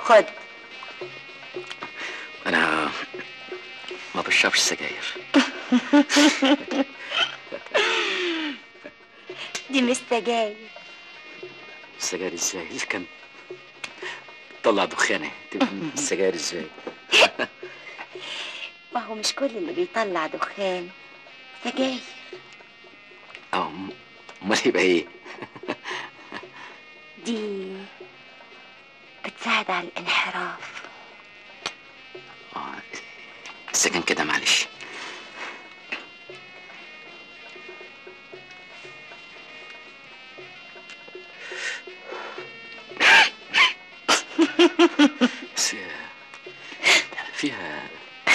خد انا ما بشربش سجاير دي مش سجاير السجاير ازاي اذا كان طلع دخانه تبقى السجاير ازاي ما هو مش كل اللي بيطلع دخان سجاير اه م- امال يبقى ايه دي بتساعد على الانحراف اه اذا كان كده معلش بس فيها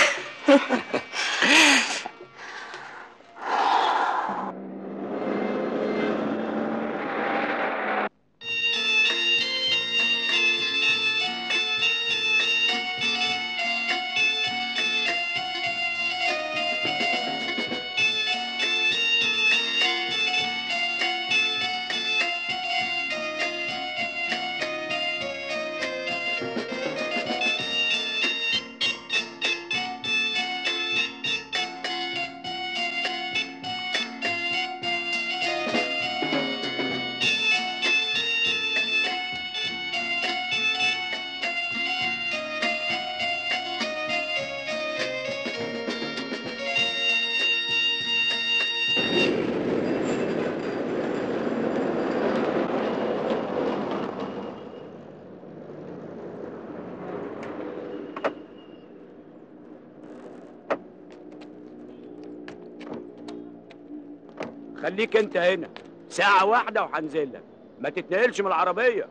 خليك انت هنا ساعة واحدة وهنزل لك ما تتنقلش من العربية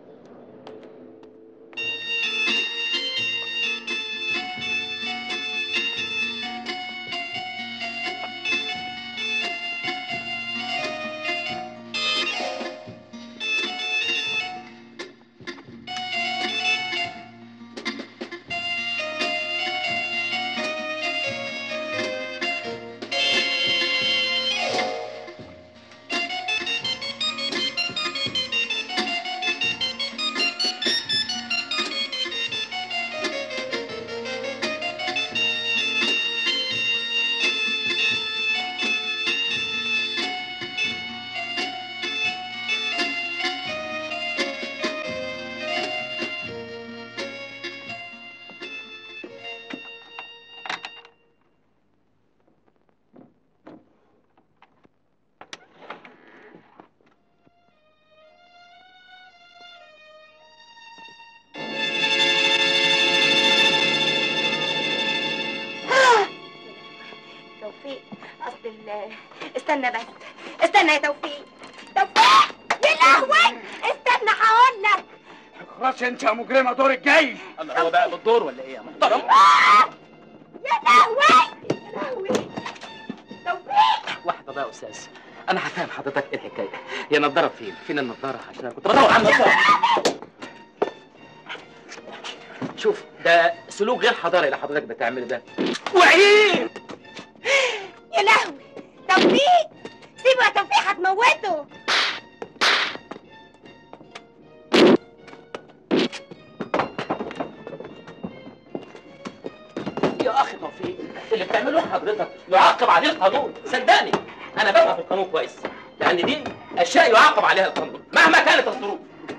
توفيق اصل ال- استنى بس استنى يا توفيق توفيق يا لهوي استنى هقول لك خلاص انت يا مجرمة دورك جاي الله هو بقى بالدور ولا ايه يا محترم يا لهوي يا لهوي توفيق واحدة بقى يا استاذ انا هفهم حضرتك ايه الحكايه هي نضاره فين فين النضاره عشان انا كنت بدور على النضاره شوف ده سلوك غير حضاري اللي حضرتك بتعمله ده وعيد يا لهوي توفيق سيبه يا توفيق هتموته يا اخي توفيق اللي بتعمله حضرتك يعاقب عليه القانون صدقني انا بفهم في القانون كويس لان دي اشياء يعاقب عليها القانون مهما كانت الظروف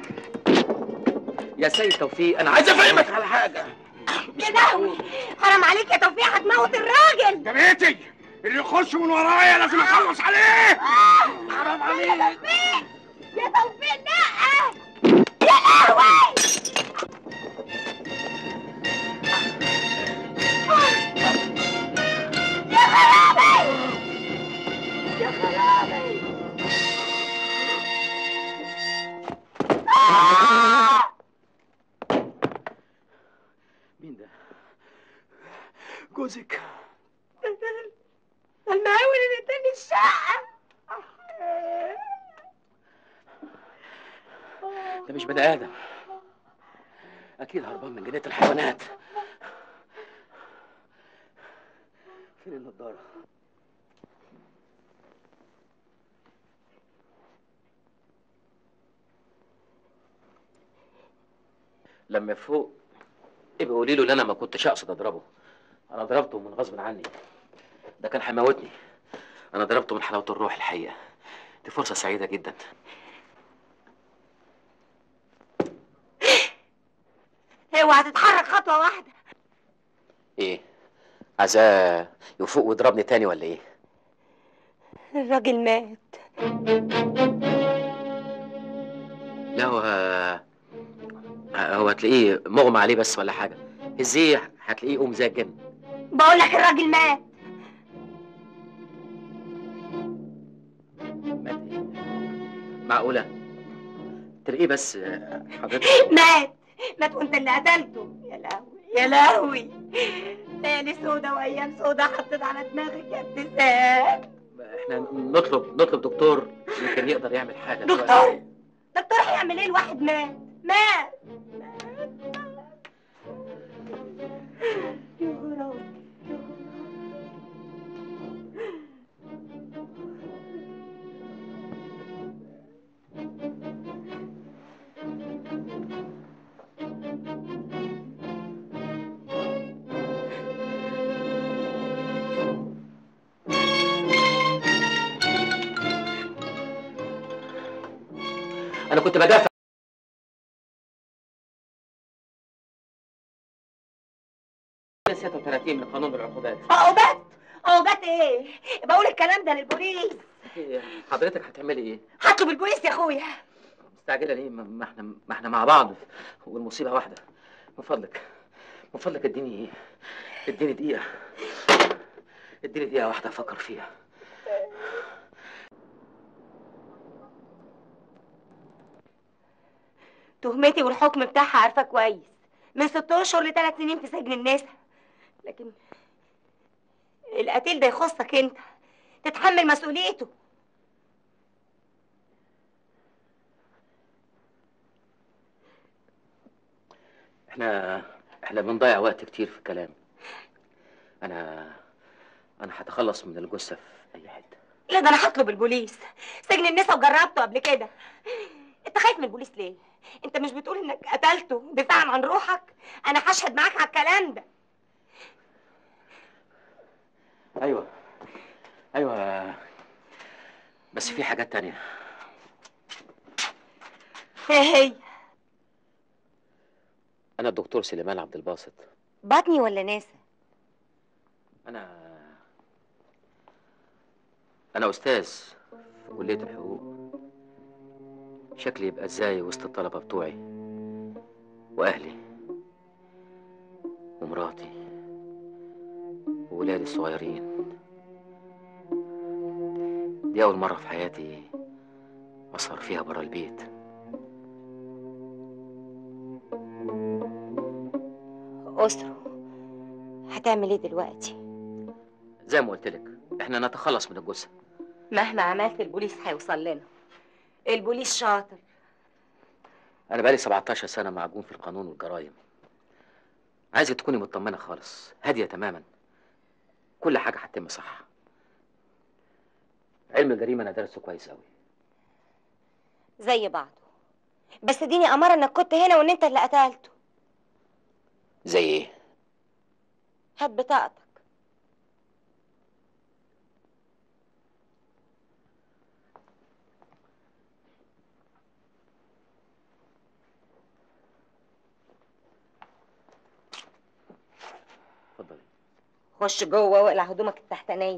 يا سيد توفيق انا عايز افهمك على حاجه يا لهوي حرام عليك يا توفيق هتموت الراجل ده بيتي اللي يخش من ورايا لازم اخلص عليه حرام عليك يا توفيق يا توفيق لا يا لهوي يا خرابي يا خرابي مين ده جوزك المقاول اللي اداني الشقة ده مش بني ادم اكيد هربان من جنينه الحيوانات فين النضاره لما فوق ابقى قولي له ان انا ما كنتش اقصد اضربه انا ضربته من غصب عني ده كان هيموتني انا ضربته من حلاوه الروح الحقيقه دي فرصه سعيده جدا اوعى تتحرك خطوه واحده ايه عايزاه يفوق ويضربني تاني ولا ايه الراجل مات لا هو هو هتلاقيه مغمى عليه بس ولا حاجه هزيه هتلاقيه يقوم زي الجن بقول لك الراجل مات مات ايه معقوله تلاقيه بس حضرتك مات مات وانت اللي قتلته يا لهوي يا لهوي ليالي سودا وايام سودا حطيت على دماغك يا ابتسام احنا نطلب نطلب دكتور يمكن يقدر يعمل حاجه دلوقتي. دكتور دكتور هيعمل ايه الواحد مات مات يا غرام يا انا كنت بدافع ال 36 من قانون العقوبات عقوبات عقوبات ايه بقول الكلام ده للبوليس حضرتك هتعملي ايه هطلب البوليس يا اخويا مستعجله ليه ما ما احنا ما احنا مع بعض والمصيبه واحده من فضلك من فضلك اديني اديني دقيقه اديني دقيقه واحده افكر فيها تهمتي والحكم بتاعها عارفاه كويس من ست اشهر لثلاث سنين في سجن النساء لكن القتيل ده يخصك انت تتحمل مسؤوليته احنا احنا بنضيع وقت كتير في الكلام انا انا هتخلص من الجثه في اي حته لا ده انا هطلب البوليس سجن النساء وجربته قبل كده انت خايف من البوليس ليه انت مش بتقول انك قتلته دفاعا عن روحك انا هشهد معاك على الكلام ده ايوه ايوه بس في حاجات تانية ايه هي انا الدكتور سليمان عبد الباسط بطني ولا ناسا انا انا استاذ في كليه الحقوق شكلي يبقى ازاي وسط الطلبه بتوعي واهلي ومراتي وولادي الصغيرين دي اول مره في حياتي اسهر فيها برا البيت اسره هتعمل ايه دلوقتي زي ما قلت لك احنا نتخلص من الجثه مهما عملت البوليس هيوصل لنا البوليس شاطر انا بقالي 17 سنه معجون في القانون والجرايم عايزك تكوني مطمنه خالص هاديه تماما كل حاجه هتتم صح علم الجريمه انا دارسه كويس قوي زي بعضه بس اديني اماره انك كنت هنا وان انت اللي قتلته زي ايه هات بطاقتك اتفضلي خش جوه واقلع هدومك التحتانيه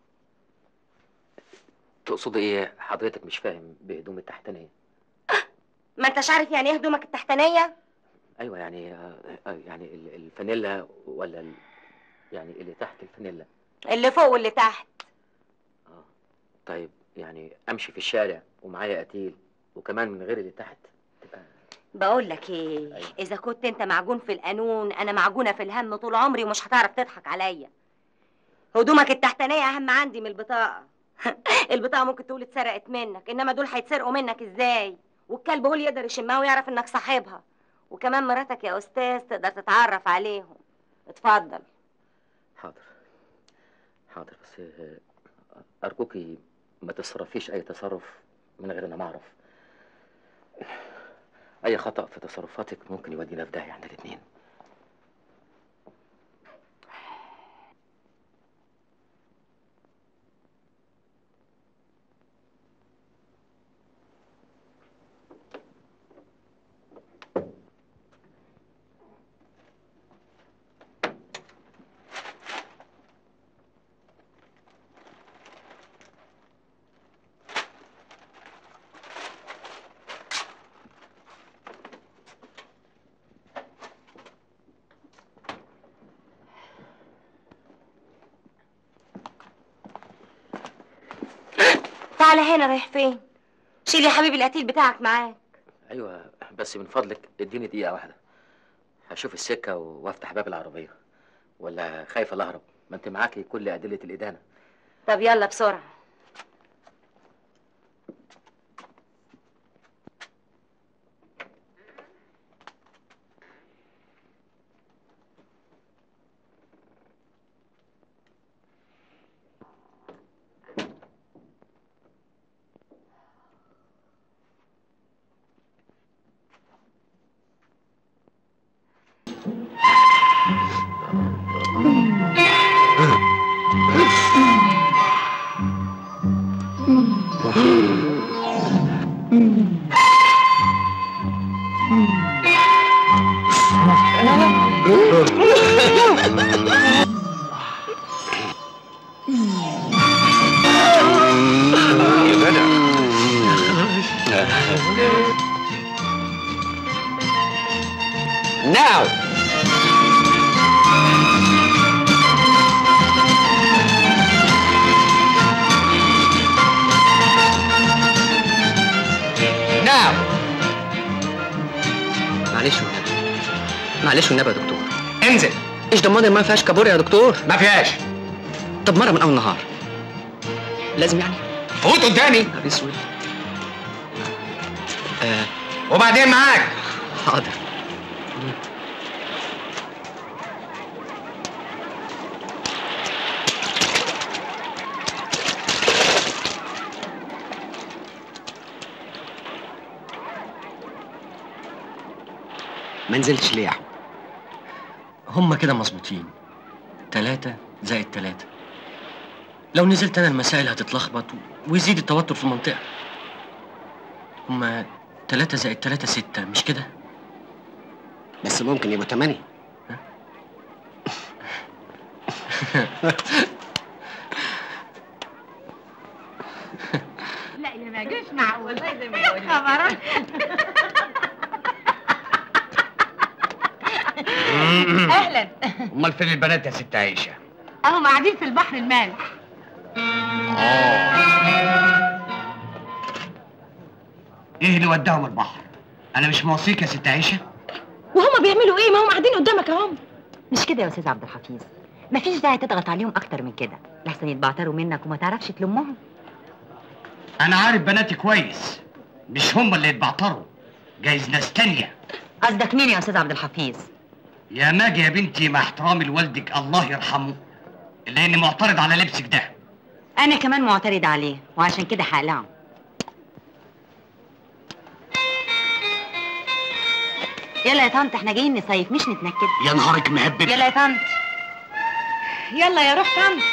تقصدي ايه حضرتك مش فاهم بهدوم التحتانيه ما انتش عارف يعني ايه هدومك التحتانيه ايوه يعني آه، آه، يعني ال- الفانيلا ولا ال... يعني اللي تحت الفانيلا اللي فوق واللي تحت اه طيب يعني امشي في الشارع ومعايا قتيل وكمان من غير اللي تحت تبقى بقول لك ايه أيوة. اذا كنت انت معجون في القانون انا معجونه في الهم طول عمري ومش هتعرف تضحك عليا هدومك التحتانيه اهم عندي من البطاقه البطاقه ممكن تقول اتسرقت منك انما دول هيتسرقوا منك ازاي والكلب هو اللي يقدر يشمها ويعرف انك صاحبها وكمان مراتك يا استاذ تقدر تتعرف عليهم اتفضل حاضر حاضر بس آه، أرجوكي ما تصرفيش أي تصرف من غير أنا ما أعرف أي خطأ في تصرفاتك ممكن يودينا في داهية احنا الاتنين انا هنا رايح فين شيل يا حبيبي القتيل بتاعك معاك ايوه بس من فضلك اديني دقيقه واحده هشوف السكه وافتح باب العربيه ولا خايفه لا اهرب ما انت معاكي كل ادله الادانه طب يلا بسرعه يا جدع Now! Now! معلش والنبي معلش والنبي يا دكتور انزل ايش ضمان ما فيهاش كابوريا يا دكتور ما فيهاش طب مره من اول نهار لازم يعني فوت قدامي نهار اسود آه وبعدين معاك حاضر ما نزلتش ليه يا احمد هما كده مظبوطين تلاتة زائد تلاتة لو نزلت أنا المسائل هتتلخبط ويزيد التوتر في المنطقة هما تلاتة زائد تلاتة ستة مش كده؟ بس ممكن يبقوا تمانية لا يا ما جوش معقول يا خبر اهلا امال فين البنات يا ست عيشه اهم قاعدين في البحر المالح ايه اللي وداهم البحر انا مش موصيك يا ست عيشه وهم بيعملوا ايه ما هم قاعدين قدامك اهم مش كده يا استاذ عبد الحفيظ مفيش داعي تضغط عليهم اكتر من كده لحسن يتبعتروا منك وما تعرفش تلمهم انا عارف بناتي كويس مش هم اللي يتبعتروا جايز ناس تانية قصدك مين يا استاذ عبد الحفيظ يا ماجي يا بنتي مع احترامي لوالدك الله يرحمه الا اني معترض على لبسك ده انا كمان معترض عليه وعشان كده هقلعه يلا يا طنط احنا جايين نصيف مش نتنكد يا نهارك مهبب يلا يا طنط يلا يا روح طنط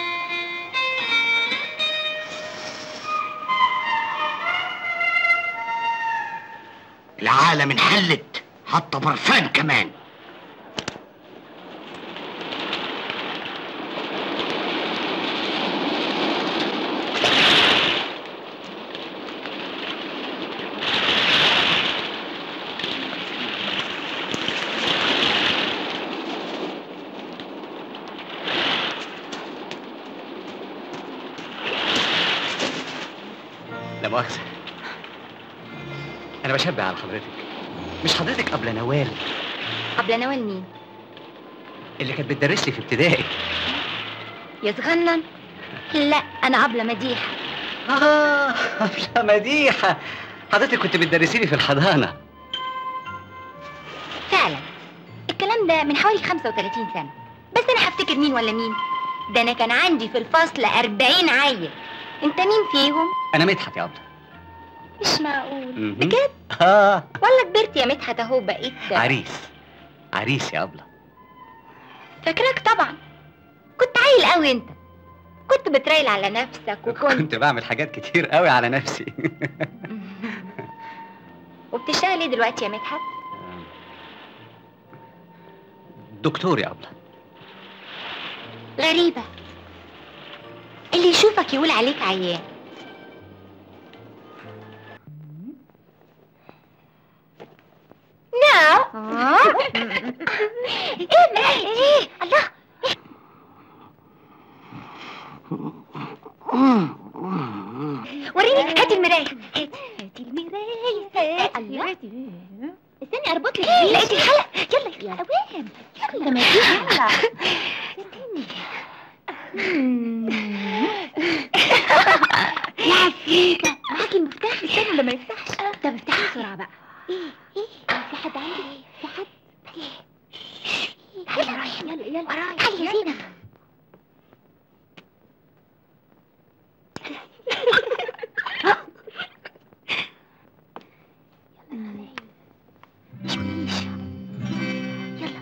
العالم انحلت حتى برفان كمان لا مؤاخذة أنا بشبه على حضرتك مش حضرتك قبل نوال قبل نوال مين اللي كانت بتدرس لي في ابتدائي يا صغنن لا انا قبل مديحه آه يا مديحة حضرتك كنت بتدرسي لي في الحضانة فعلا الكلام ده من حوالي 35 سنه بس انا هفتكر مين ولا مين ده انا كان عندي في الفصل 40 عيل انت مين فيهم أنا مدحت يا أبلة مش معقول مهم. بجد آه ولا كبرت يا مدحت اهو بقيت عريس عريس يا أبلة فاكراك طبعا كنت عيل قوي انت كنت بترايل على نفسك وكنت كنت بعمل حاجات كتير قوي على نفسي وبتشتغل ايه دلوقتي يا مدحت دكتور يا أبلة غريبة اللي يشوفك يقول عليك عيان لا ايه ده ايه الله وريني يلا يلا اوام يلا ما يلا يا عفريتة معاكي المفتاح استنى لما يفتحش طب افتحي بسرعة بقى ايه ايه في حد عندي في حد يلا رايح يلا يلا ورايا تعالي يا زينب شويش يلا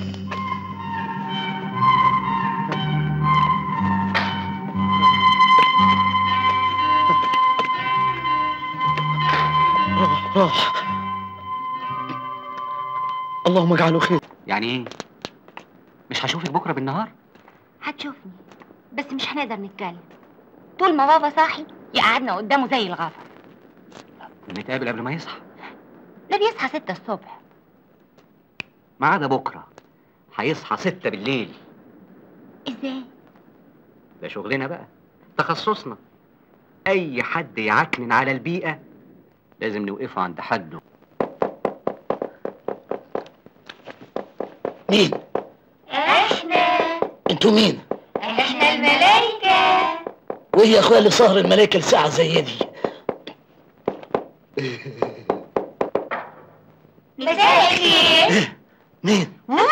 راح اللهم اجعله خير يعني ايه مش هشوفك بكره بالنهار هتشوفني بس مش هنقدر نتكلم طول ما بابا صاحي يقعدنا قدامه زي الغفر نتقابل قبل ما يصحى ده بيصحى ستة الصبح ما عدا بكره هيصحى ستة بالليل ازاي ده شغلنا بقى تخصصنا اي حد يعكنن على البيئه لازم نوقفه عند حده مين احنا انتوا مين احنا الملايكة وايه يا اخويا اللي سهر الملايكه لساعه زي دي مساء الخير مين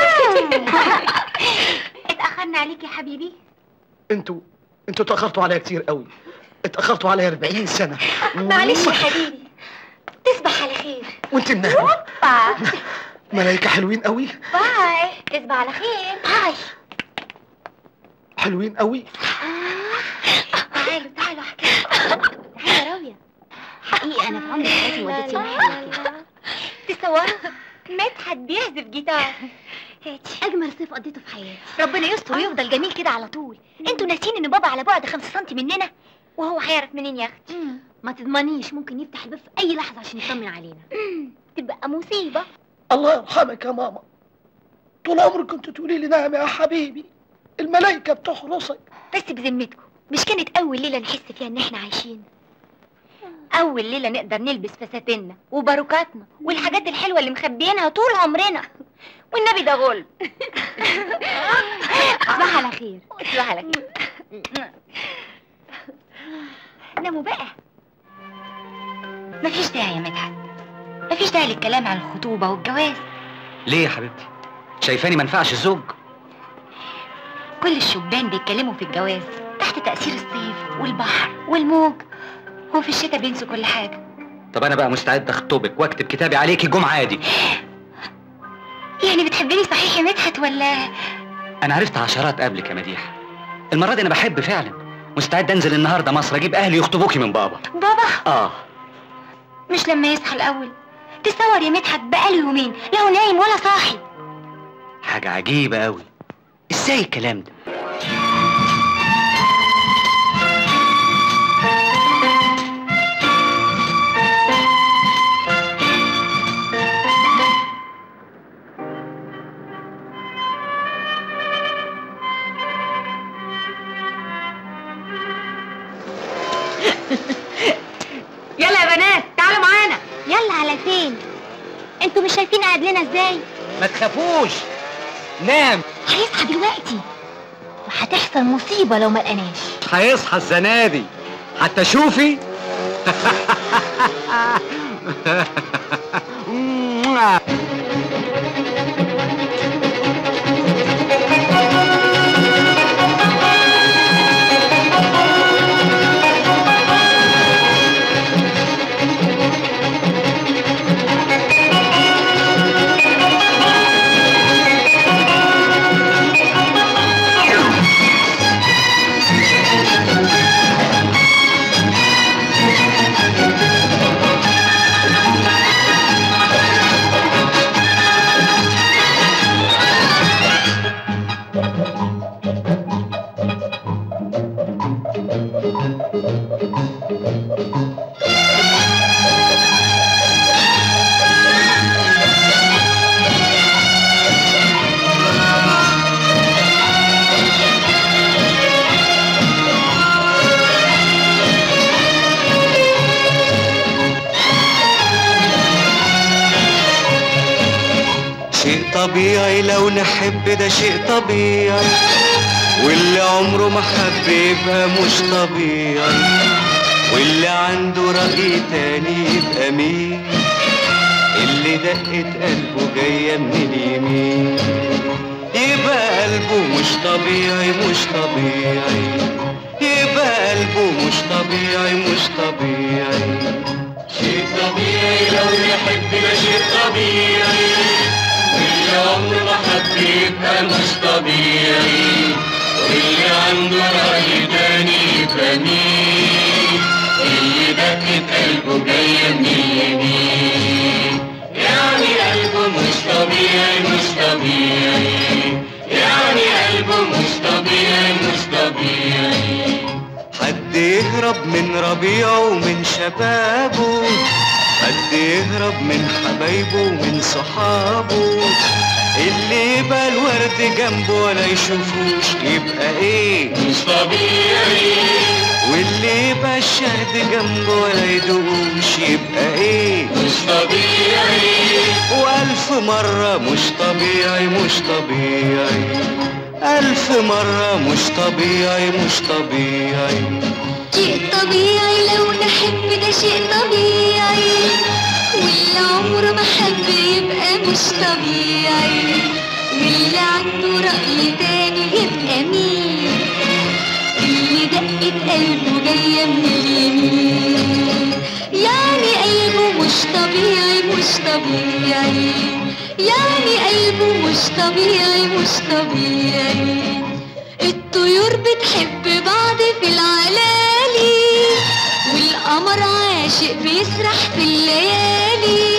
اتأخرنا عليك يا حبيبي انتوا انتوا اتاخرتوا عليا كتير قوي اتاخرتوا عليا 40 سنه معلش يا حبيبي تصبح على خير وانت منهم باي ملايكه حلوين قوي باي تصبح على خير باي حلوين قوي تعالوا تعالوا احكي تعالي يا راوية حقيقي انا في عمري حياتي ما وديت يوم حلو كده تصوروا مدحت بيعزف جيتار هاتي اجمل صيف قضيته في حياتي ربنا يستر ويفضل جميل كده على طول انتوا ناسيين ان بابا على بعد 5 سم مننا وهو هيعرف منين يا اختي ما تضمنيش ممكن يفتح الباب في اي لحظه عشان يطمن علينا تبقى مصيبه الله يرحمك يا ماما طول عمرك كنت تقولي لي نعم يا حبيبي الملايكه بتحرسك بس بذمتكم مش كانت اول ليله نحس فيها ان احنا عايشين اول ليله نقدر نلبس فساتيننا وباروكاتنا والحاجات الحلوه اللي مخبيينها طول عمرنا والنبي ده غل تصبح على خير تصبح على خير ناموا بقى مفيش داعي يا مدحت مفيش داعي للكلام عن الخطوبه والجواز ليه يا حبيبتي شايفاني ما ينفعش الزوج كل الشبان بيتكلموا في الجواز تحت تأثير الصيف والبحر والموج وفي الشتاء بينسوا كل حاجة طب انا بقى مستعد اخطبك واكتب كتابي عليكي جمعه دي يعني بتحبني صحيح يا مدحت ولا انا عرفت عشرات قبلك يا مديحه المره دي انا بحب فعلا مستعد انزل النهارده مصر اجيب اهلي يخطبوكي من بابا بابا اه مش لما يصحى الأول تصور يا مدحت بقاله يومين لا هو نايم ولا صاحي حاجه عجيبه قوي ازاي الكلام ده يلا يا بنات تعالوا معانا يلا على فين انتوا مش شايفين قاعد لنا ازاي ما تخافوش نام هيصحى دلوقتي وهتحصل مصيبة لو ما لقناش هيصحى الزنادي حتى شوفي شيء طبيعي لو نحب ده شيء طبيعي واللي عمره ما حب يبقى مش طبيعي واللي عنده رأي تاني يبقى مين اللي دقة قلبه جاية من اليمين يبقى قلبه مش طبيعي مش طبيعي يبقى قلبه مش طبيعي مش طبيعي شيء طبيعي لو يحب ده شيء طبيعي واللي عمره ما حب يبقى مش طبيعي واللي عنده رأي تاني يبقى مين اللي دقة قلبه جاية من اليمين يعني قلبه مش طبيعي مش طبيعي يعني قلبه مش طبيعي مش طبيعي حد يهرب من ربيعه ومن شبابه حد يهرب من حبايبه ومن صحابه اللي يبقى الورد جنبه ولا يشوفوش يبقى ايه مش طبيعي واللي يبقى الشهد جنبه ولا يدوقوش يبقى ايه مش طبيعي والف مرة مش طبيعي مش طبيعي ألف مرة مش طبيعي مش طبيعي شيء طبيعي لو نحب ده شيء طبيعي واللي عمره ما حب يبقى مش طبيعي واللي عنده رأي تاني يبقى مين اللي دقة قلبه جاية من اليمين يعني قلبه مش طبيعي مش طبيعي يعني قلبه مش طبيعي مش طبيعي الطيور بتحب بعض في العلالي والقمر عاشق بيسرح في الليالي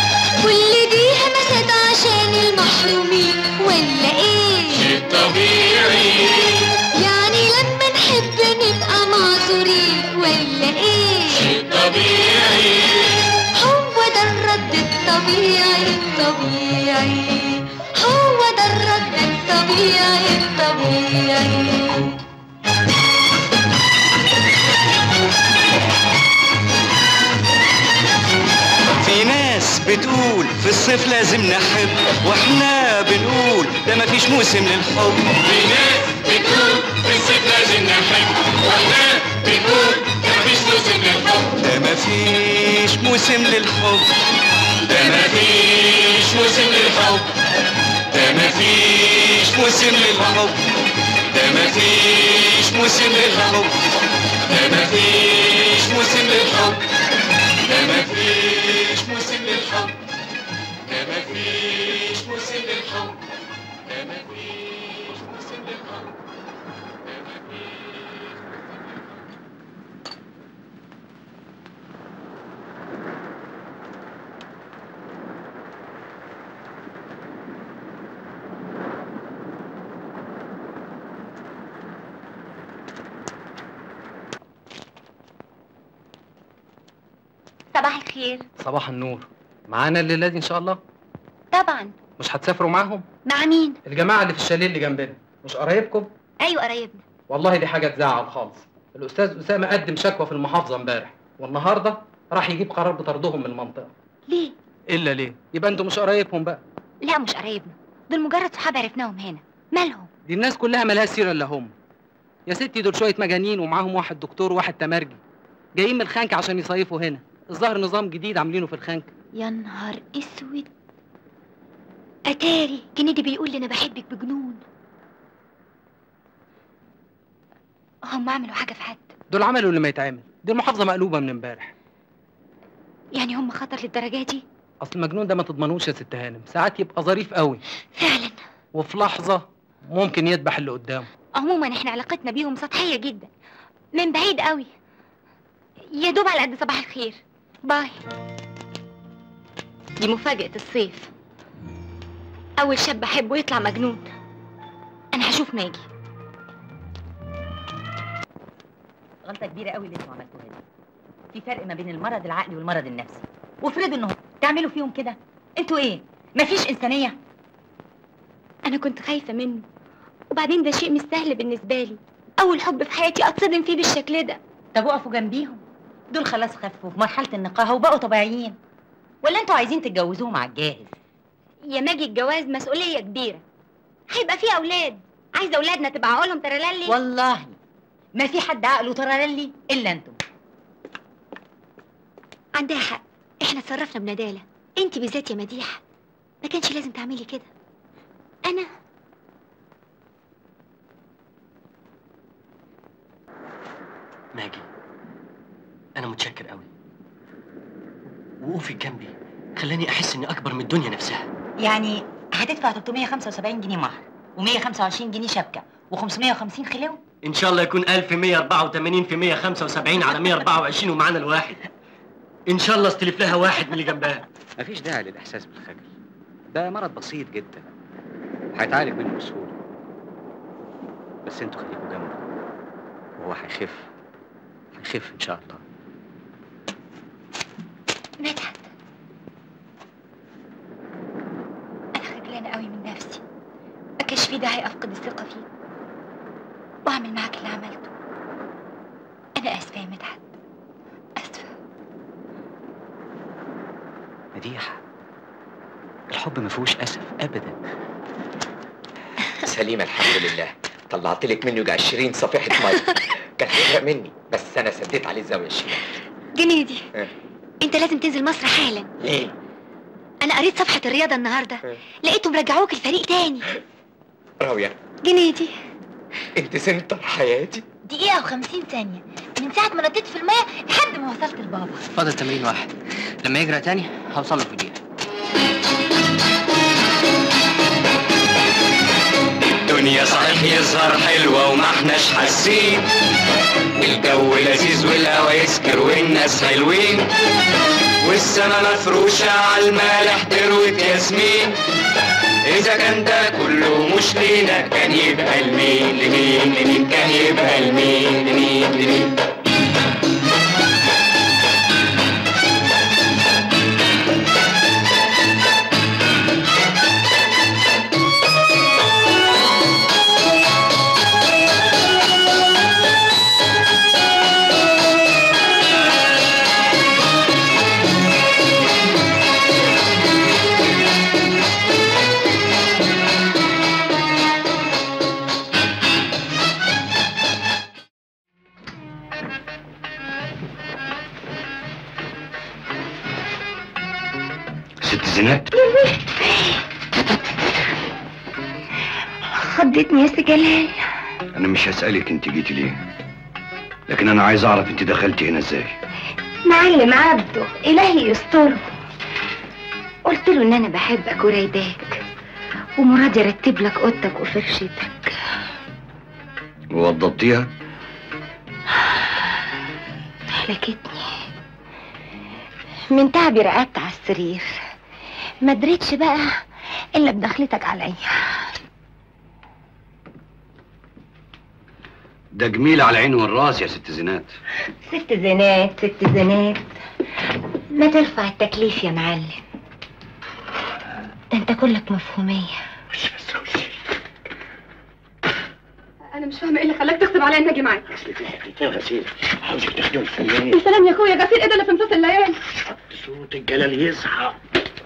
كل دي همسات عشان المحرومين ولا ايه شيء طبيعي يعني لما نحب نبقى معذورين ولا ايه شيء طبيعي هو ده الرد الطبيعي الطبيعي هو ده الرد الطبيعي الطبيعي في ناس بتقول في الصيف لازم نحب واحنا بنقول ده مفيش موسم للحب في ناس بتقول في الصيف لازم نحب واحنا بنقول ده مفيش موسم للحب ده مفيش موسم للحب ده مفيش موسم للحب ده مفيش موسم للحب ده مفيش موسم للحب ده مفيش موسم للحب ده مفيش موسم للحب ده مفيش موسم للحب ده مفيش موسم للحب ده مفيش صباح الخير صباح النور معانا الليله دي ان شاء الله طبعا مش هتسافروا معاهم مع مين الجماعه اللي في الشاليه اللي جنبنا مش قرايبكم ايوه قرايبنا والله دي حاجه تزعل خالص الاستاذ اسامه قدم شكوى في المحافظه امبارح والنهارده راح يجيب قرار بطردهم من المنطقه ليه الا ليه يبقى انتوا مش قرايبهم بقى لا مش قرايبنا دول مجرد صحاب عرفناهم هنا مالهم دي الناس كلها ملهاش سيره الا هم يا ستي دول شويه مجانين ومعاهم واحد دكتور وواحد تمرجي جايين من الخنك عشان يصيفوا هنا الظاهر نظام جديد عاملينه في الخنك يا نهار اسود اتاري كندي بيقول لي انا بحبك بجنون هم عملوا حاجه في حد دول عملوا اللي ما يتعمل دي المحافظه مقلوبه من امبارح يعني هم خطر للدرجه دي اصل المجنون ده ما تضمنوش يا ست هانم ساعات يبقى ظريف قوي فعلا وفي لحظه ممكن يذبح اللي قدامه عموما احنا علاقتنا بيهم سطحيه جدا من بعيد قوي يا دوب على قد صباح الخير باي دي مفاجأة الصيف أول شاب أحبه يطلع مجنون أنا هشوف ماجي غلطه كبيره قوي اللي انتوا عملتوها دي في فرق ما بين المرض العقلي والمرض النفسي وافرضوا انهم تعملوا فيهم كده انتوا ايه مفيش انسانيه أنا كنت خايفة منه وبعدين ده شيء مش سهل بالنسبة لي أول حب في حياتي أتصدم فيه بالشكل ده طب وقفوا جنبيهم دول خلاص خفوا في مرحله النقاهه وبقوا طبيعيين ولا انتوا عايزين تتجوزوهم على الجاهز يا ماجي الجواز مسؤولية كبيرة هيبقى فيه أولاد عايزة أولادنا تبقى عقولهم ترللي والله ما في حد عقله ترللي الا انتم عندها حق احنا اتصرفنا بندالة انت بالذات يا مديحة ما كانش لازم تعملي كده انا ماجي انا متشكر قوي وقوفي جنبي خلاني احس اني اكبر من الدنيا نفسها يعني هتدفع 375 جنيه مهر و125 جنيه شبكه و550 خلو ان شاء الله يكون 1184 في 175 على 124 ومعانا الواحد ان شاء الله استلف لها واحد من اللي جنبها مفيش داعي للإحساس بالخجل ده مرض بسيط جدا هيتعالج منه بسهولة بس انتوا خليكوا جنبه وهو هيخف هيخف إن شاء الله مدحت انا خجلانة قوي من نفسي ما كانش في داعي افقد الثقة فيك واعمل معاك اللي عملته انا اسفة يا مدحت اسفة مديحة الحب ما فيهوش أسف أبدا سليمة الحمد لله طلعت لك منه يجي 20 صفيحة مية كان هيغرق مني بس أنا سديت عليه الزاوية الشمال جنيدي إيه؟ انت لازم تنزل مصر حالا ليه؟ انا قريت صفحة الرياضة النهاردة إيه؟ لقيتهم رجعوك الفريق تاني راوية جنيدي أنت سنتر حياتي دقيقة وخمسين ثانية من ساعة ما نطيت في المية لحد ما وصلت لبابا فاضل تمرين واحد لما يجرى تاني هوصل له في دقيقة الدنيا صحيح يظهر حلوة وما احناش حاسين الجو لذيذ والهوا يسكر والناس حلوين والسما مفروشة على المالح تروة ياسمين إذا كان ده كله مش لينا كان يبقى لمين لمين لمين كان يبقى لمين لمين لمين ست زينات خضتني يا سي جلال انا مش هسألك انت جيتي ليه لكن انا عايز اعرف انت دخلتي هنا ازاي معلم عبده إلهي يستره قلت له إن أنا بحبك ورايداك ومراد يرتب لك أوضتك وفرشتك ووضبتيها هلكتني من تعبي رقدت على السرير ما دريتش بقى إلا بدخلتك عليا ده جميل على العين والراس يا ست زينات ست زنات ست زنات ما ترفع التكليف يا معلم ده انت كلك مفهومية انا مش فاهمه ايه اللي خلاك تغصب عليا اني اجي معاك اصل في حكايتين غسيل عاوزك تخدمي في الليل يا سلام يا اخويا غسيل ايه ده اللي في نصوص الليالي صوت الجلال يصحى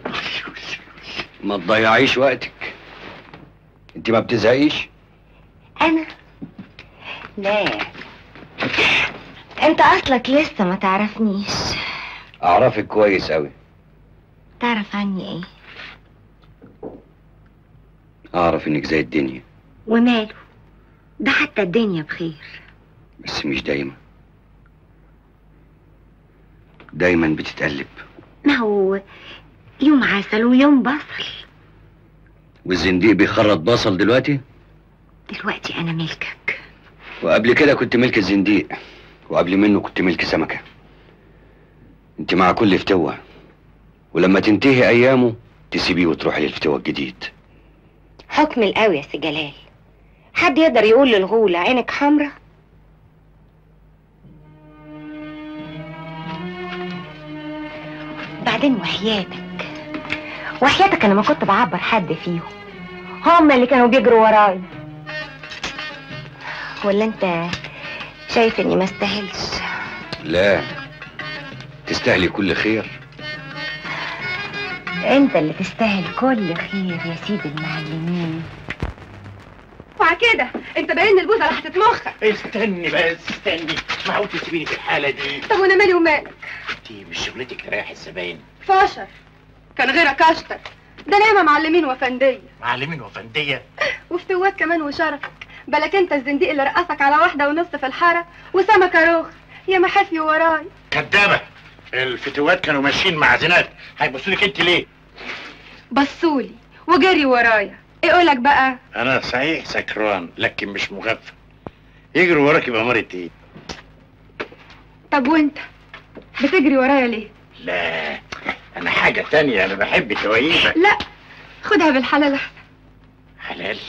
ما تضيعيش وقتك انت ما بتزهقيش أنا لا انت أصلك لسه ما تعرفنيش اعرفك كويس قوي تعرف عني ايه اعرف انك زي الدنيا وماله ده حتى الدنيا بخير بس مش دايما دايما بتتقلب ما هو يوم عسل ويوم بصل والزنديق بيخرط بصل دلوقتي دلوقتي أنا ملكك وقبل كده كنت ملك الزنديق وقبل منه كنت ملك سمكة انت مع كل فتوة ولما تنتهي ايامه تسيبيه وتروحي للفتوة الجديد حكم القوي يا سي جلال حد يقدر يقول للغولة عينك حمرا بعدين وحياتك وحياتك انا ما كنت بعبر حد فيهم هم اللي كانوا بيجروا ورايا ولا انت شايف اني ما استاهلش لا تستاهلي كل خير انت اللي تستاهل كل خير يا سيد المعلمين وعلى كده انت باين البوزه اللي هتتمخك استني بس استني معقول تسيبيني في الحالة دي طب وانا مالي ومالك انت مش شغلتك تريح الزباين فاشر كان غيرك اشطر ده نعمة معلمين وفندية معلمين وفندية وفتوات كمان وشرفك بالك انت الزنديق اللي رقصك على واحدة ونص في الحارة وسمكة روخ يا محافي وراي كدابة الفتوات كانوا ماشيين مع زينات هيبصوا لك انت ليه؟ بصولي وجري ورايا ايه قولك بقى انا صحيح سكران لكن مش مغفل يجري وراك يبقى مرة ايه؟ طب وانت بتجري ورايا ليه لا انا حاجة تانية انا بحب تويبة لا خدها بالحلال احسن حلال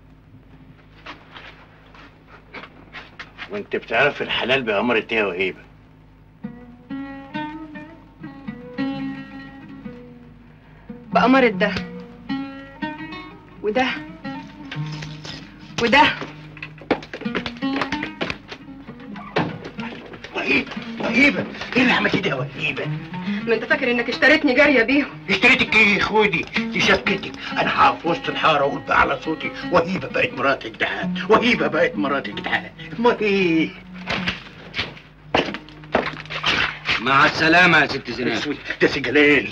وانت بتعرف الحلال بأمارة ايه يا وهيبة بأمارة ده وده وده وهيبة وهيبة ايه اللي عملتي ده يا وهيبة ما انت فاكر انك اشتريتني جارية بيهم اشتريتك ايه خدي دي شبكتك انا هقف وسط الحاره واقول بأعلى صوتي وهيبه بقت مراتي جدعان وهيبه بقت مراتي جدعان امال ايه مع السلامة يا ست زينات ده سي جلال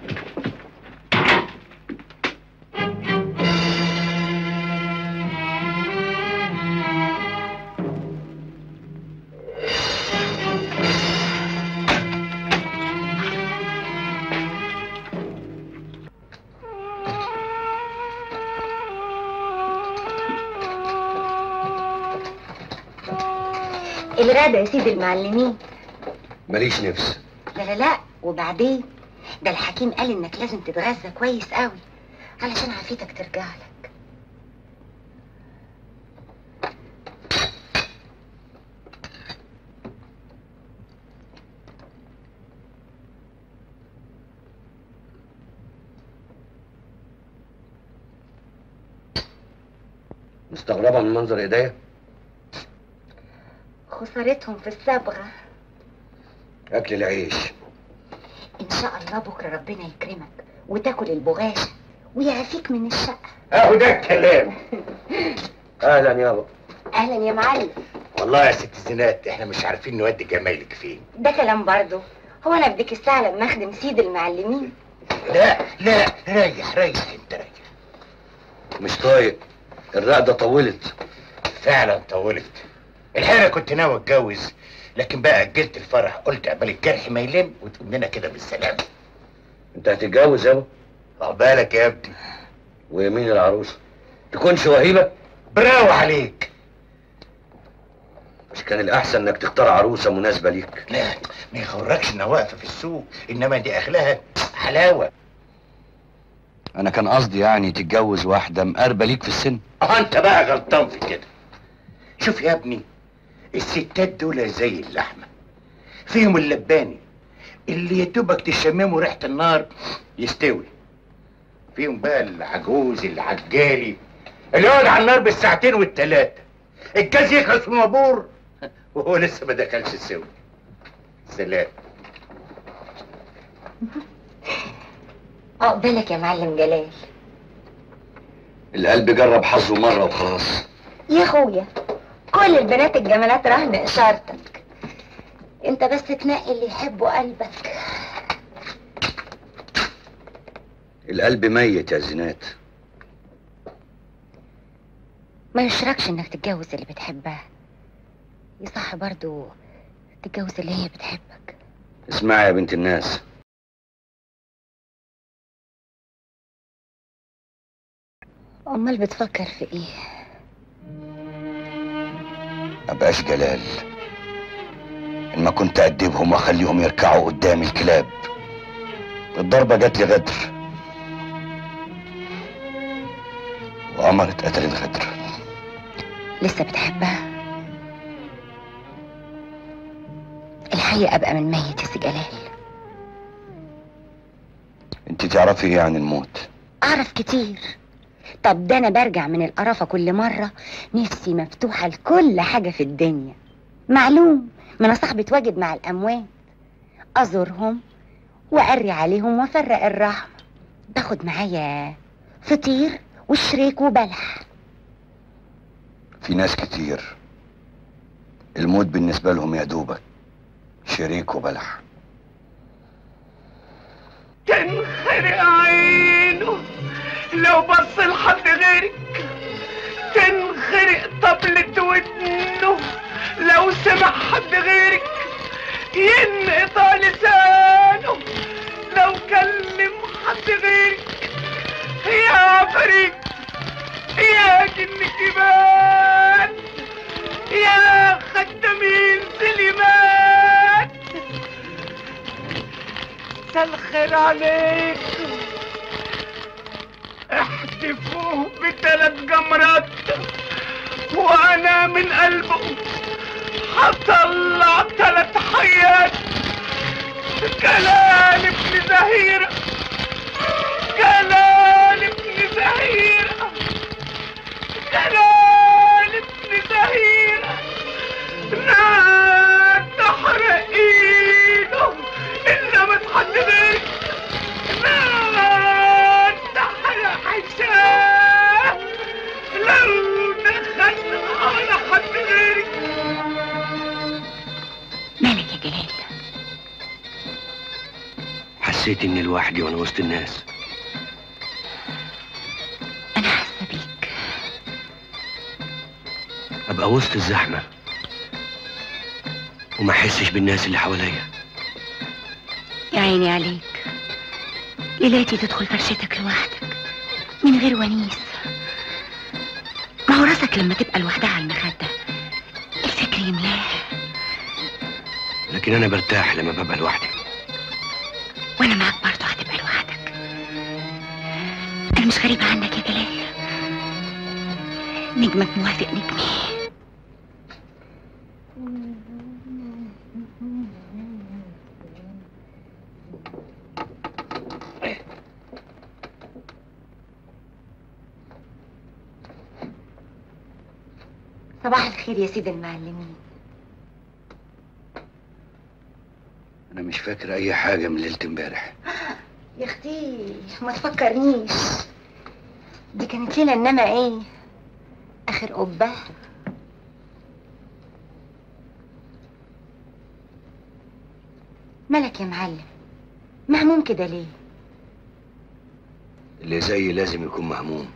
الغدا يا سيد المعلمين ماليش نفس لا لا لا وبعدين ده الحكيم قال انك لازم تتغذى كويس قوي علشان عافيتك ترجع لك مستغربة من منظر ايديا خسارتهم في الصبغة اكل العيش ان شاء الله بكرة ربنا يكرمك وتاكل البغاشة ويعافيك من الشقة اهو ده الكلام اهلا يابا اهلا يا معلم والله يا ست زينات احنا مش عارفين نودي جمايلك فين ده كلام برضه هو انا بديك الساعة لما اخدم سيد المعلمين لا لا ريح ريح انت ريح مش طايق الرقدة طولت فعلا طولت الحقيقه كنت ناوي اتجوز لكن بقى اجلت الفرح قلت قبل الجرح ما يلم وتقوم لنا كده بالسلامه انت هتتجوز يابا عقبالك يا ابني ويمين العروسة تكونش وهيبة براو عليك مش كان الأحسن إنك تختار عروسة مناسبة ليك لا ما يغركش انها واقفه في السوق انما دي اخلاها حلاوه أنا كان قصدي يعني تتجوز واحدة مقربة ليك في السن اه انت بقى غلطان في كده شوف يا ابني الستات دول زي اللحمه فيهم اللباني اللي يدوبك تشممه ريحه النار يستوي فيهم بقى العجوز العجالي اللي يقعد على النار بالساعتين والتلاته الجاز يخلص في المبور وهو لسه ما دخلش السوي سلام عقبالك يا معلم جلال القلب جرب حظه مرة وخلاص يا اخويا كل البنات الجمالات رهن اشارتك انت بس تنقي اللي يحبه قلبك القلب ميت يا زينات ما يشركش انك تتجوز اللي بتحبها يصح برضو تتجوز اللي هي بتحبك اسمعي يا بنت الناس امال بتفكر في ايه مبقاش جلال ان ما كنت ادبهم واخليهم يركعوا قدام الكلاب الضربة جات لي غدر وقمر اتقتلت غدر لسه بتحبها الحقيقة ابقى من ميت يا سي جلال انت تعرفي ايه عن الموت اعرف كتير طب ده انا برجع من القرفة كل مرة نفسي مفتوحة لكل حاجة في الدنيا معلوم ما انا صاحبة واجب مع الاموات ازورهم واري عليهم وافرق الرحمة باخد معايا فطير وشريك وبلح في ناس كتير الموت بالنسبة لهم يا دوبك شريك وبلح تنخرق عينه لو بص لحد غيرك تنخرق طبلة ودنه لو سمع حد غيرك ينقطع لسانه لو كلم حد غيرك يا عفريت يا جن جبال يا خدامين سليمان الخير عليك احتفوه بثلاث جمرات وانا من قلبه هطلع ثلاث حيات كلام ابن زهيرة كلام ابن زهيرة كلام ابن زهيرة نار تحرق ايده الا ما تحددك نار تحرق عشاه لو دخلت على حد غيرك مالك يا جلال حسيت اني لوحدي وانا وسط الناس انا حاسه بيك ابقى وسط الزحمه وما احسش بالناس اللي حواليا يا عيني عليك ليلاتي تدخل فرشتك لوحدك من غير ونيس ما هو راسك لما تبقى لوحدها على المخدة الفكر يملاها لكن انا برتاح لما ببقى لوحدي وانا معاك برضه هتبقى لوحدك انا مش غريبة عنك يا جلال نجمك موافق نجمي صباح الخير يا سيد المعلمين انا مش فاكر اي حاجة من ليلة امبارح يا اختي ما تفكرنيش دي كانت ليلة انما ايه اخر قبة مالك يا معلم مهموم كده ليه اللي زيي لازم يكون مهموم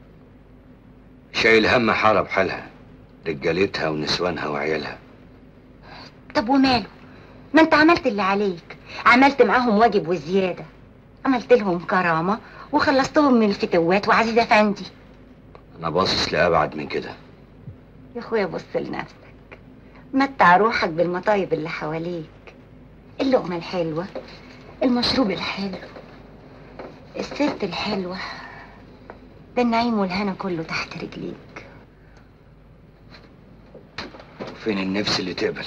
شايل هم حارة بحالها رجالتها ونسوانها وعيالها طب وماله ما انت عملت اللي عليك عملت معاهم واجب وزيادة عملت لهم كرامة وخلصتهم من الفتوات وعزيز افندي انا باصص لابعد من كده يا اخويا بص لنفسك متع روحك بالمطايب اللي حواليك اللقمة الحلوة المشروب الحلو الست الحلوة ده النعيم والهنا كله تحت رجليك فين النفس اللي تقبل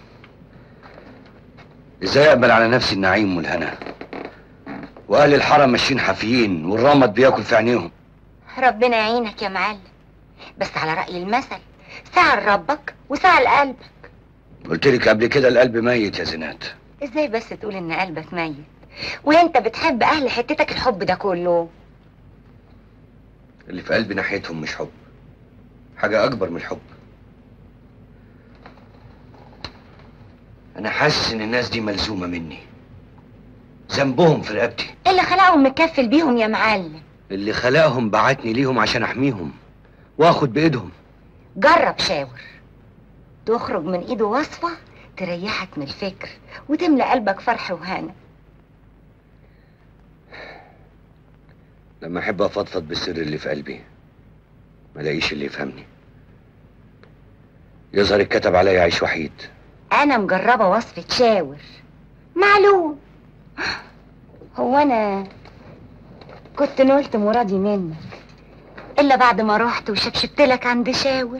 ازاي اقبل على نفسي النعيم والهنا واهل الحرم ماشيين حافيين والرمد بياكل في عينيهم ربنا يعينك يا معلم بس على رأي المثل ساعة لربك وساعة لقلبك قلت لك قبل كده القلب ميت يا زينات ازاي بس تقول ان قلبك ميت وانت بتحب اهل حتتك الحب ده كله اللي في قلبي ناحيتهم مش حب حاجة أكبر من الحب أنا حاسس إن الناس دي ملزومة مني ذنبهم في رقبتي اللي خلقهم مكفل بيهم يا معلم اللي خلقهم بعتني ليهم عشان أحميهم وآخد بإيدهم جرب شاور تخرج من ايده وصفة تريحك من الفكر وتملى قلبك فرح وهنا لما أحب أفضفض بالسر اللي في قلبي ما لاقيش اللي يفهمني يظهر اتكتب عليا عيش وحيد انا مجربة وصفة شاور معلوم هو انا كنت نلت مرادي منك الا بعد ما رحت وشبشبت لك عند شاور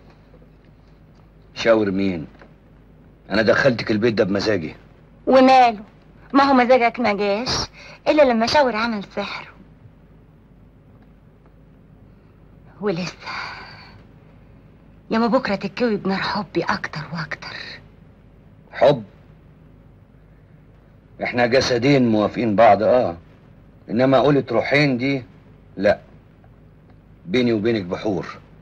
شاور مين أنا دخلتك البيت ده بمزاجي وماله ما هو مزاجك ما جاش الا لما شاور عمل سحره ولسه ياما بكره تتكوي بنار حبي اكتر واكتر حب احنا جسدين موافقين بعض اه انما قولة روحين دي لا بيني وبينك بحور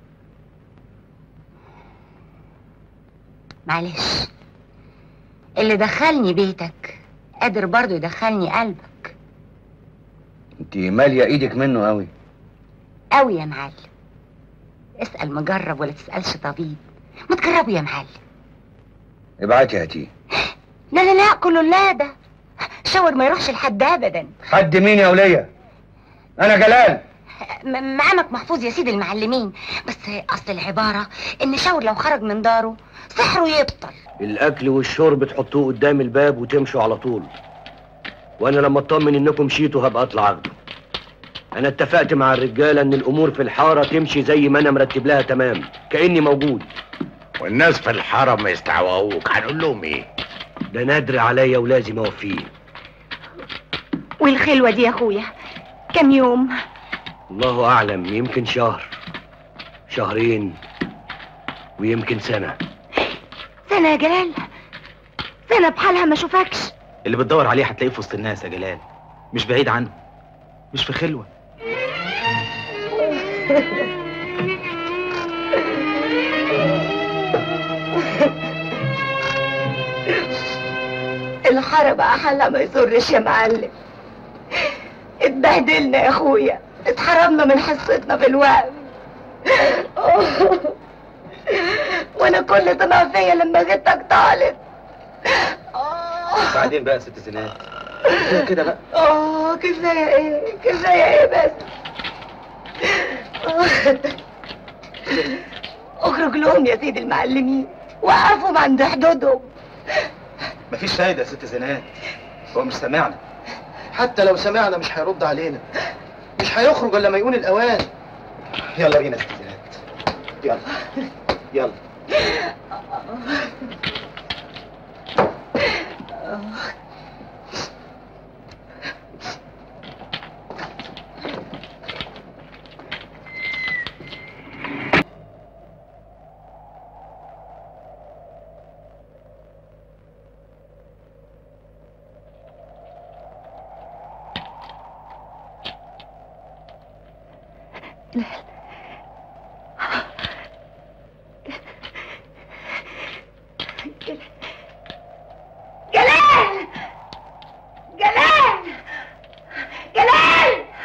معلش اللي دخلني بيتك قادر برضه يدخلني قلبك انت ماليه ايدك منه قوي قوي يا معلم اسأل مجرب ولا تسألش طبيب ما تجربوا يا معلم ابعتي هاتيه لا لا لا كله لا ده شاور ما يروحش لحد ابدا حد مين يا وليه انا جلال م- مقامك محفوظ يا سيدي المعلمين بس اصل العبارة ان شاور لو خرج من داره سحره يبطل الاكل والشرب تحطوه قدام الباب وتمشوا على طول وانا لما اطمن انكم مشيتوا هبقى اطلع اخده انا اتفقت مع الرجاله ان الامور في الحاره تمشي زي ما انا مرتب لها تمام كاني موجود والناس في الحاره ما يستعوقوك هنقول لهم ايه ده نادر عليا ولازم اوفيه والخلوة دي يا اخويا كم يوم الله اعلم يمكن شهر شهرين ويمكن سنه سنة يا جلال سنة بحالها ما اشوفكش اللي بتدور عليه هتلاقيه في وسط الناس يا جلال مش بعيد عنه مش في خلوه الحارة بقى حالها ما يضرش يا معلم اتبهدلنا يا اخويا اتحرمنا من حصتنا في الوقف وانا كل طمع فيا لما غيرتك طالت بعدين بقى يا ست زينات كده بقى اه كفايه ايه كفايه ايه بس اخرج لهم يا سيدي المعلمين وقفهم عند حدودهم مفيش فايده يا ست زينات هو مش سامعنا حتى لو سمعنا مش هيرد علينا مش هيخرج الا ما يقول الاوان يلا بينا يا ست زينات يلا يلا جلال جلال جلال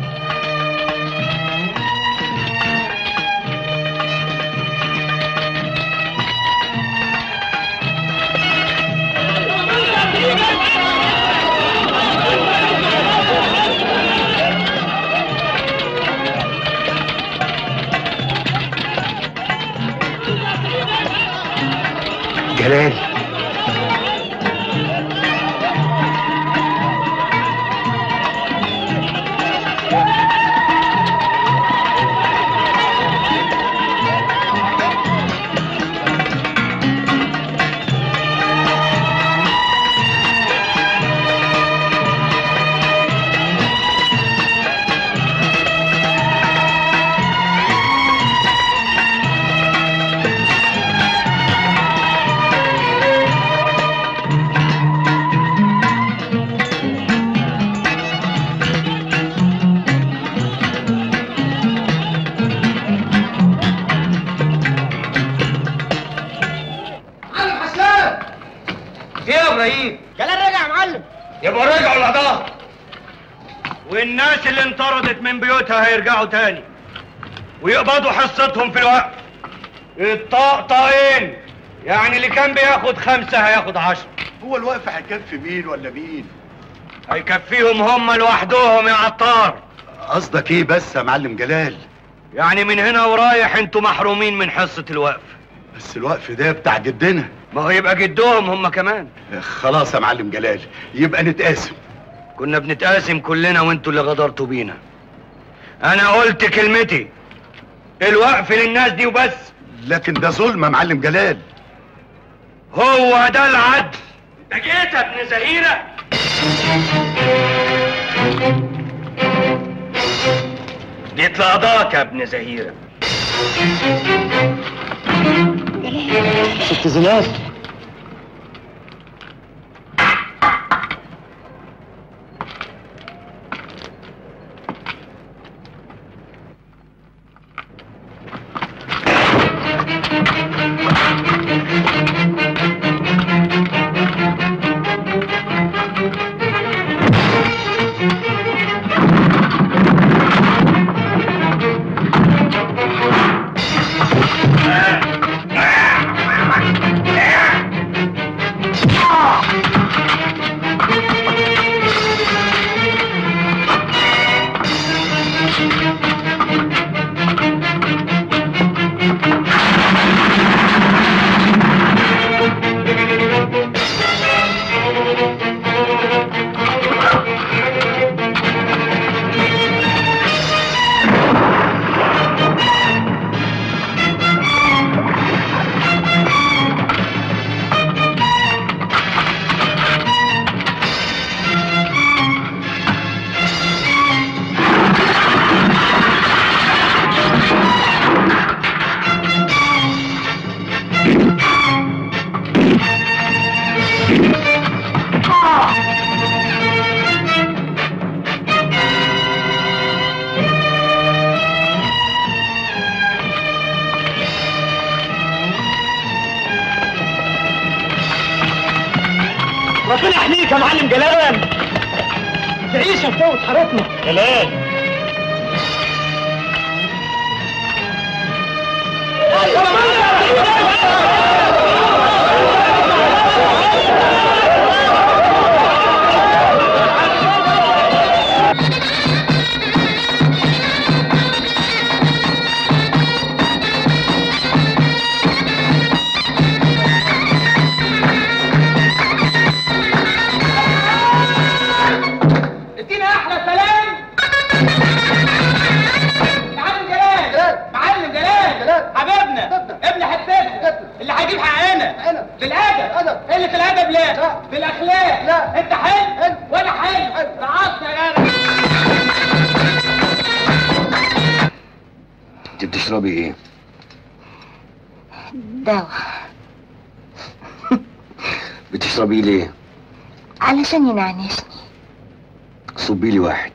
جلال معلم حسان ايه يا ابراهيم جلال رجع يا معلم يبقى رجعوا القضاء والناس اللي انطردت من بيوتها هيرجعوا تاني ويقبضوا حصتهم في الوقت الطقطقين يعني اللي كان بياخد خمسة هياخد عشرة هو الوقف هيكفي مين ولا مين هيكفيهم هم لوحدهم يا عطار قصدك ايه بس يا معلم جلال يعني من هنا ورايح انتوا محرومين من حصة الوقف بس الوقف ده بتاع جدنا ما هو يبقى جدهم هم كمان خلاص يا معلم جلال يبقى نتقاسم كنا بنتقاسم كلنا وانتوا اللي غدرتوا بينا انا قلت كلمتي الوقف للناس دي وبس لكن ده ظلم يا معلم جلال هو ده العدل انت جيت يا ابن زهيرة جيت لقضاك يا ابن زهيرة ست زينات احليك يا معلم جلال تعيش يا فوت حارتنا جلال ادينا احلى سلام معلم جلال معلم جلال حبيبنا ابن حتتنا اللي هيجيب حقنا بالادب قله الادب لا بالاخلاق لا انت حلو وانا حلو رقصنا يا جدع انت بتشربي ايه؟ دواء بتشربيه ليه؟ علشان ينعنشني صبي لي واحد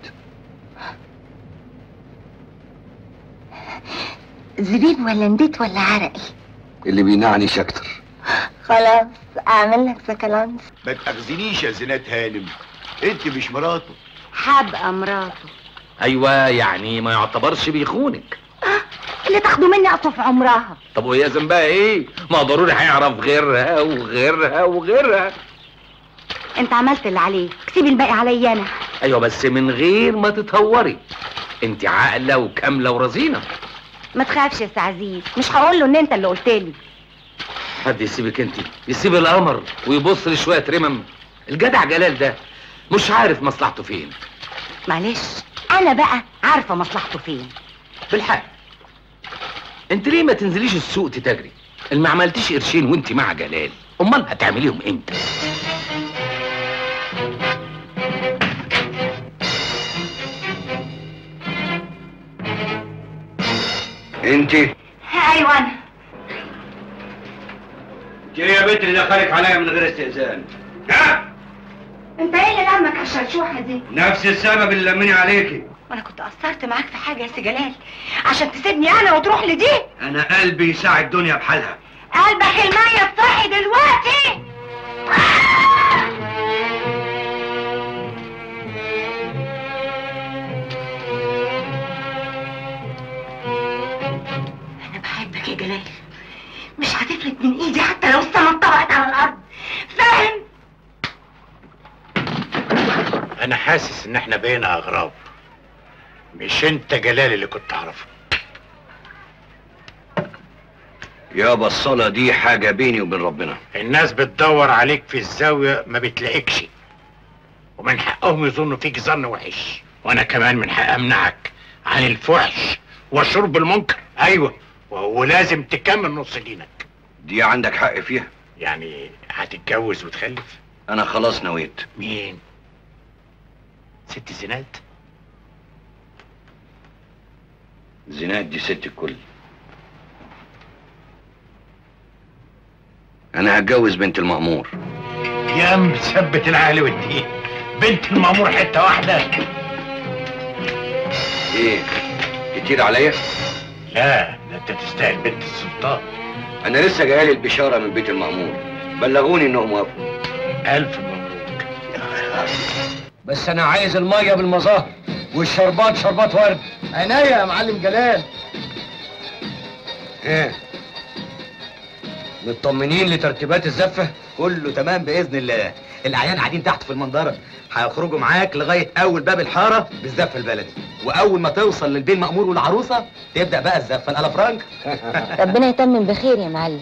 زبيب ولا نديت ولا عرقي اللي بينعنش اكتر خلاص اعمل لك سكالانس ما تاخذنيش يا زينات هانم انت مش مراته هبقى مراته ايوه يعني ما يعتبرش بيخونك اللي تاخده مني اطف عمرها طب وهي ذنبها ايه؟ ما هو ضروري هيعرف غيرها وغيرها وغيرها انت عملت اللي عليك سيب الباقي عليا انا ايوه بس من غير ما تتهوري انت عاقله وكامله ورزينه ما تخافش يا عزيز مش هقول له ان انت اللي قلت لي حد يسيبك انت يسيب القمر ويبص لشويه رمم الجدع جلال ده مش عارف مصلحته فين معلش انا بقى عارفه مصلحته فين بالحق انت ليه ما تنزليش السوق تتاجري اللي ما عملتيش قرشين وانت مع جلال امال هتعمليهم امتى انت ايوه انا انت ليه يا بنت اللي دخلك عليا من غير استئذان؟ ها؟ انت ايه اللي لمك على الشرشوحه دي نفس السبب اللي لمني عليكي وانا كنت قصرت معاك في حاجه يا سي جلال عشان تسيبني انا وتروح لدي انا قلبي يساعد الدنيا بحالها قلبك الميه تصحي دلوقتي انا بحبك يا جلال مش هتفلت من ايدي حتى لو السما اتطبقت على الارض فاهم انا حاسس ان احنا بقينا اغراب مش انت جلال اللي كنت اعرفه يابا الصلاة دي حاجة بيني وبين ربنا الناس بتدور عليك في الزاوية ما بتلاقيكش ومن حقهم يظنوا فيك ظن وحش وانا كمان من حق امنعك عن الفحش وشرب المنكر ايوه و- ولازم تكمل نص دينك دي عندك حق فيها يعني هتتجوز وتخلف انا خلاص نويت مين ست زينات زينات دي ست الكل انا هتجوز بنت المأمور يا مثبت العقل والدين بنت المأمور حتة واحدة ايه كتير عليا لا ده انت تستاهل بنت السلطان انا لسه جايلي البشارة من بيت المأمور بلغوني انهم وافقوا الف مبروك بس انا عايز الميه بالمظاهر والشربات شربات ورد عناية يا معلم جلال ايه مطمنين لترتيبات الزفه كله تمام باذن الله الاعيان قاعدين تحت في المنظره هيخرجوا معاك لغايه اول باب الحاره بالزفه البلدي واول ما توصل للبين مأمور والعروسه تبدا بقى الزفه الالافرانك ربنا يتمم بخير يا معلم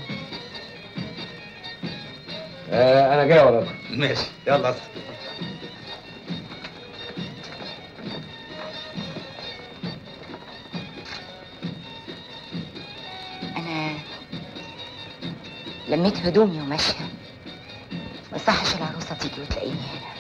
آه انا جاي وراك ماشي يلا أصل. انا لميت هدومي وماشيه ما صحش العروسه تيجي وتلاقيني هنا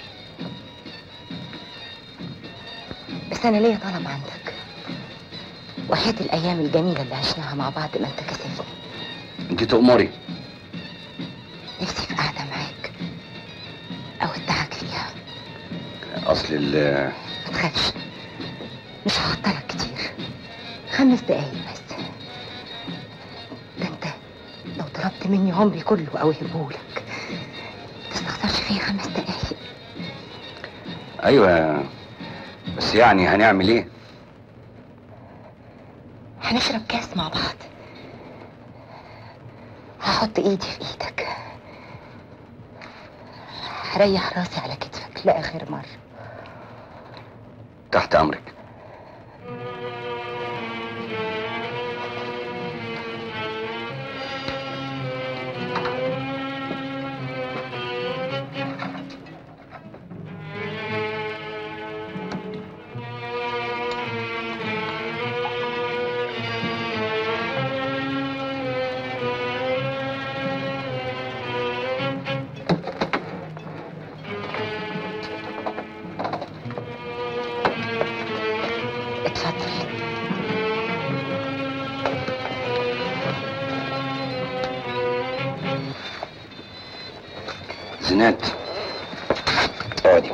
بس انا ليا طلب عندك وحياة الايام الجميله اللي عشناها مع بعض ما انت كسفتني انت تؤمري نفسي في قعده معاك اودعك فيها اصل ال ما تخافش مش هعطلك كتير خمس دقايق بس ده انت لو طلبت مني عمري كله اوهبهولك تستخسرش فيا خمس دقايق ايوه بس يعني هنعمل ايه هنشرب كاس مع بعض هحط ايدي في ايدك هريح راسي على كتفك لاخر مرة تحت امرك اتفضل زينات اقعدي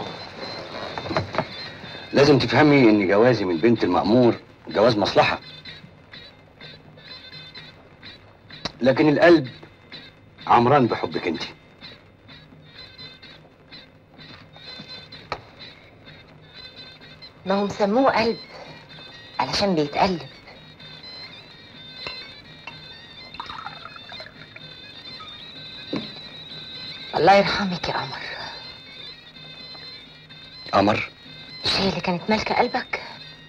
لازم تفهمي ان جوازي من بنت المأمور جواز مصلحة لكن القلب عمران بحبك انت ما هم سموه قلب علشان بيتقلب الله يرحمك يا قمر قمر مش هي اللي كانت مالكة قلبك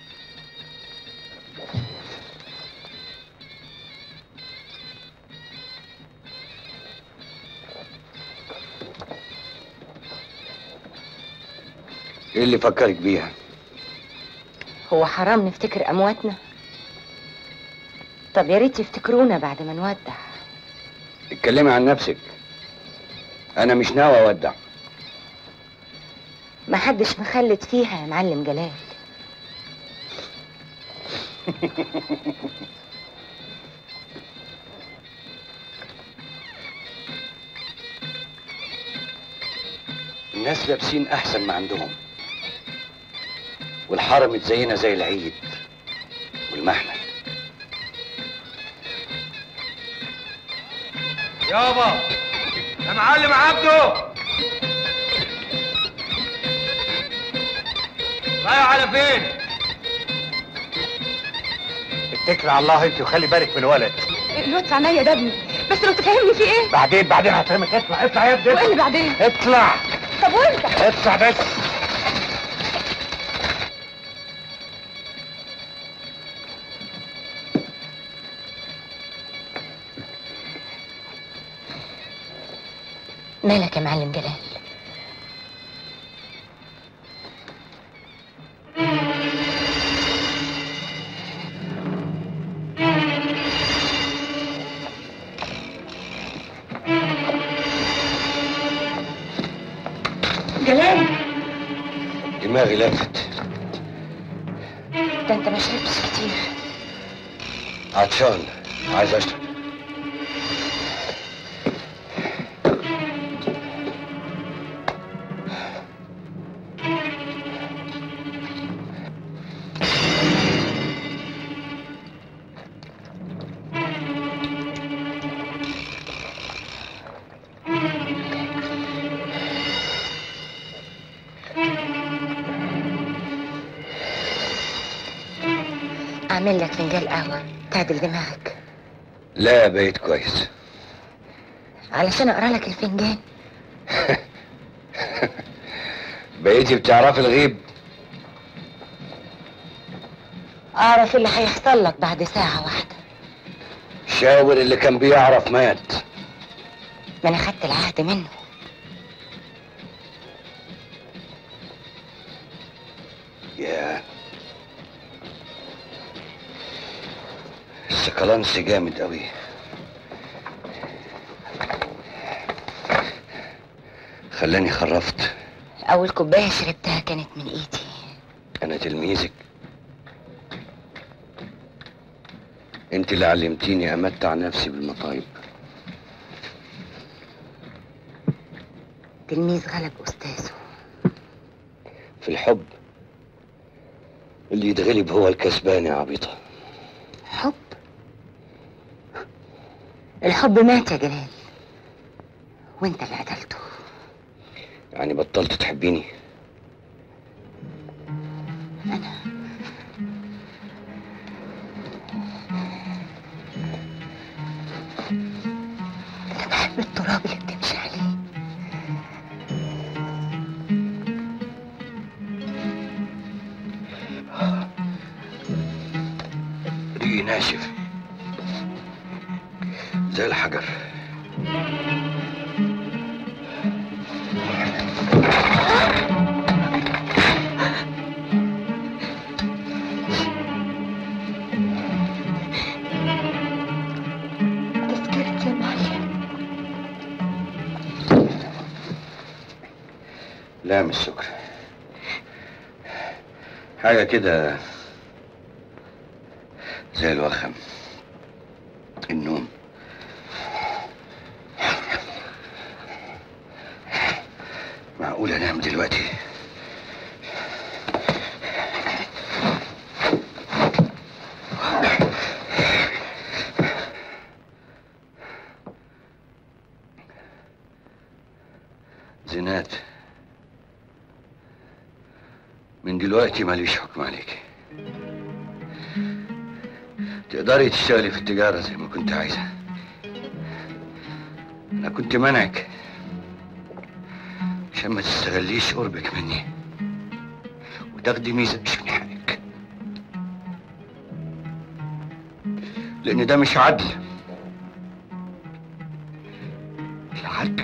ايه اللي فكرك بيها هو حرام نفتكر امواتنا طب يا ريت يفتكرونا بعد ما نودع اتكلمي عن نفسك انا مش ناوي اودع ما حدش مخلد فيها يا معلم جلال الناس لابسين احسن ما عندهم والحاره متزينه زي العيد والمحنه يابا يا معلم عبده رايح على فين؟ اتكل على الله انت وخلي بالك من الولد الواد عينيا ده ابني بس لو تفهمني في ايه بعدين بعدين هفهمك اطلع اطلع يا ابني وايه اللي بعدين اطلع طب وانت اطلع بس مالك يا معلم جلال جلال دماغي لفت ده انت ما شربتش كتير عطشان عايز اشرب اعمل لك فنجان قهوه تعدل دماغك لا بقيت كويس علشان اقرا لك الفنجان بقيتي بتعرفي الغيب اعرف اللي هيحصل لك بعد ساعه واحده شاور اللي كان بيعرف مات ما انا خدت العهد منه يا السكالانس جامد قوي خلاني خرفت اول كوبايه شربتها كانت من ايدي انا تلميذك انت اللي علمتيني امتع نفسي بالمطايب تلميذ غلب استاذه في الحب اللي يتغلب هو الكسبان يا عبيطه حب الحب مات يا جلال وانت اللي قتلته يعني بطلت تحبيني التراب اللي بتمشي عليه ريقي ناشف زي الحجر تذكرت يا معلم لا مش سكر حاجة كده زي الوخم النوم معقول انام دلوقتي زينات من دلوقتي ماليش حكم عليك تقدري تشتغلي في التجارة زي ما كنت عايزة أنا كنت منعك عشان ما تستغليش قربك مني وتاخدي ميزة مش من حقك لأن ده مش عدل العدل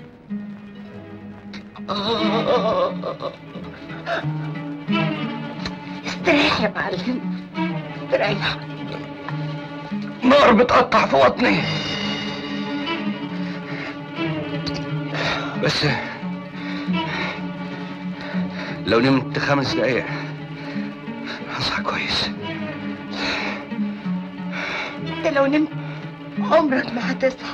استريح يا معلم استريح نار بتقطع في بطني بس لو نمت خمس دقايق هصحى كويس انت لو نمت عمرك ما هتصحى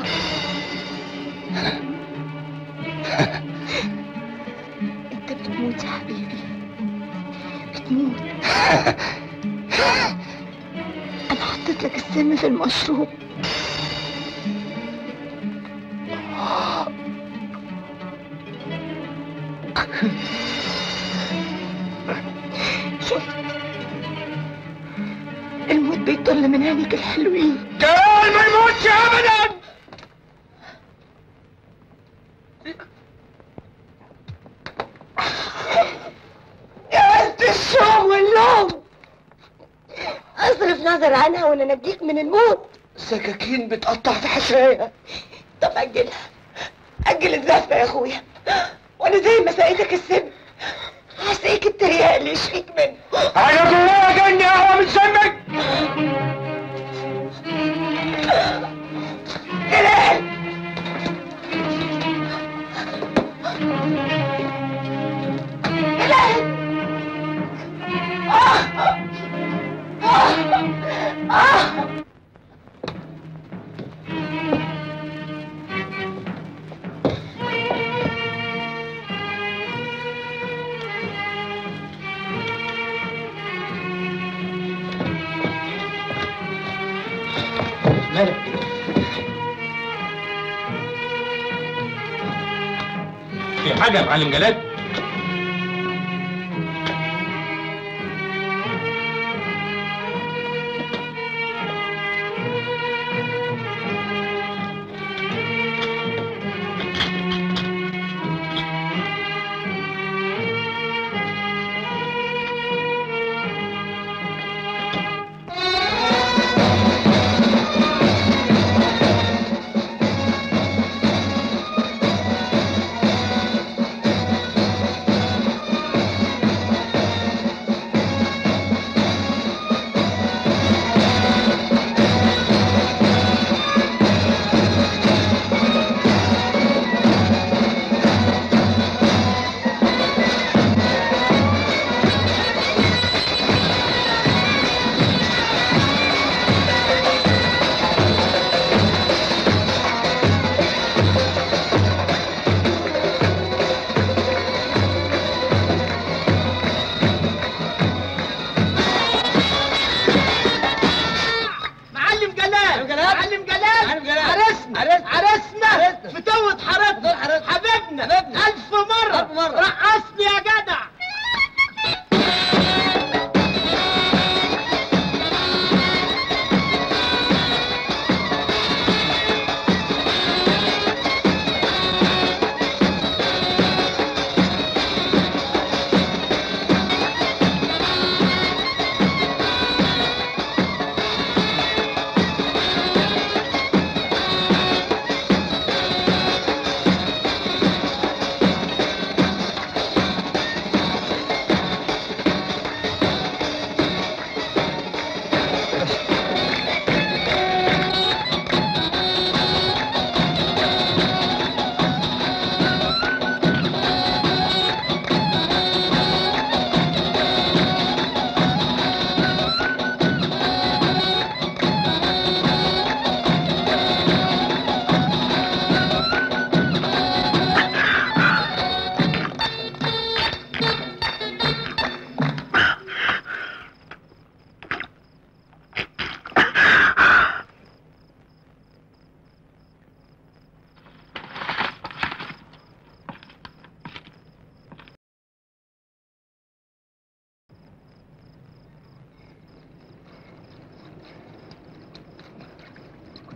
انت بتموت يا حبيبي بتموت انا حطيت لك السم في المشروب شفت الموت بيطل من عينيك الحلوين جلال ما يموتش ابدا يا قد الشوم واللوم اصرف نظر عنها وانا نجيك من الموت سكاكين بتقطع في حشايا طب اجلها اجل الزفه يا اخويا وانا زي ما سقيتك السم هسقيك الترياق اللي يشفيك منه انا جوايا جني قهوه من سمك جلال جلال آه. آه. آه. مالك في حاجة يا معلم جلال؟ معلم جلال معلم جلال عرسنا عرسنا فتوت حارتنا حبيبنا ألف مرة رقصني يا جدع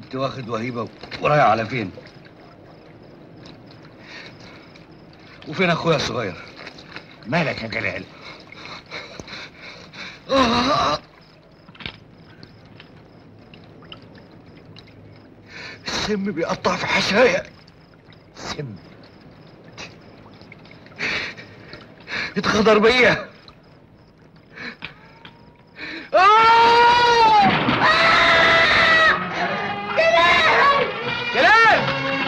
كنت واخد وهيبه ورايح على فين وفين اخويا الصغير مالك يا جلال آه. السم بيقطع في حشايا سم اتخضر بيا جلال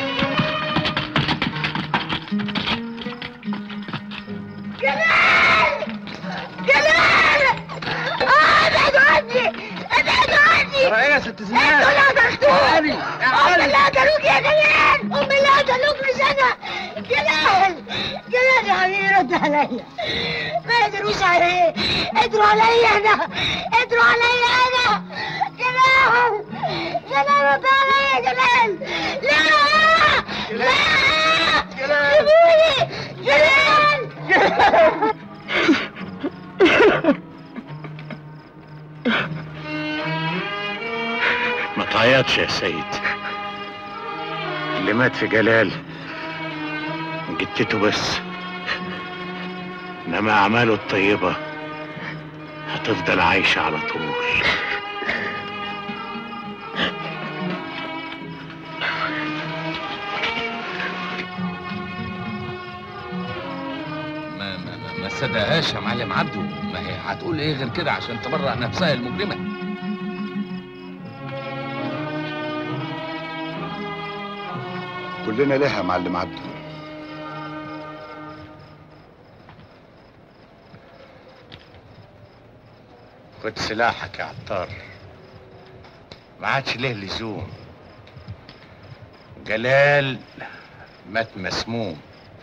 جلال آه، ابعدوا عني ابعدوا عني ترى ايه يا ست زينات انتوا اللي قتلتوه تعالي، هم تعالي. اللي قتلوك يا جلال هم اللي قتلوك مش انا جلال جلال يا حبيبي رد عليا ما يقدروش عليه قدروا عليا انا قدروا عليا انا جلال جلال رد عليا يا جلال لا لا سيبوني جلال ما تعيطش يا سيد اللي مات في جلال جتته بس انما اعماله الطيبه هتفضل عايشه على طول ما ما ما, ما صدقهاش يا معلم عبده ما هي هتقول ايه غير كده عشان تبرأ نفسها المجرمه كلنا لها يا معلم عبده خد سلاحك يا عطار ما عادش له لزوم جلال مات مسموم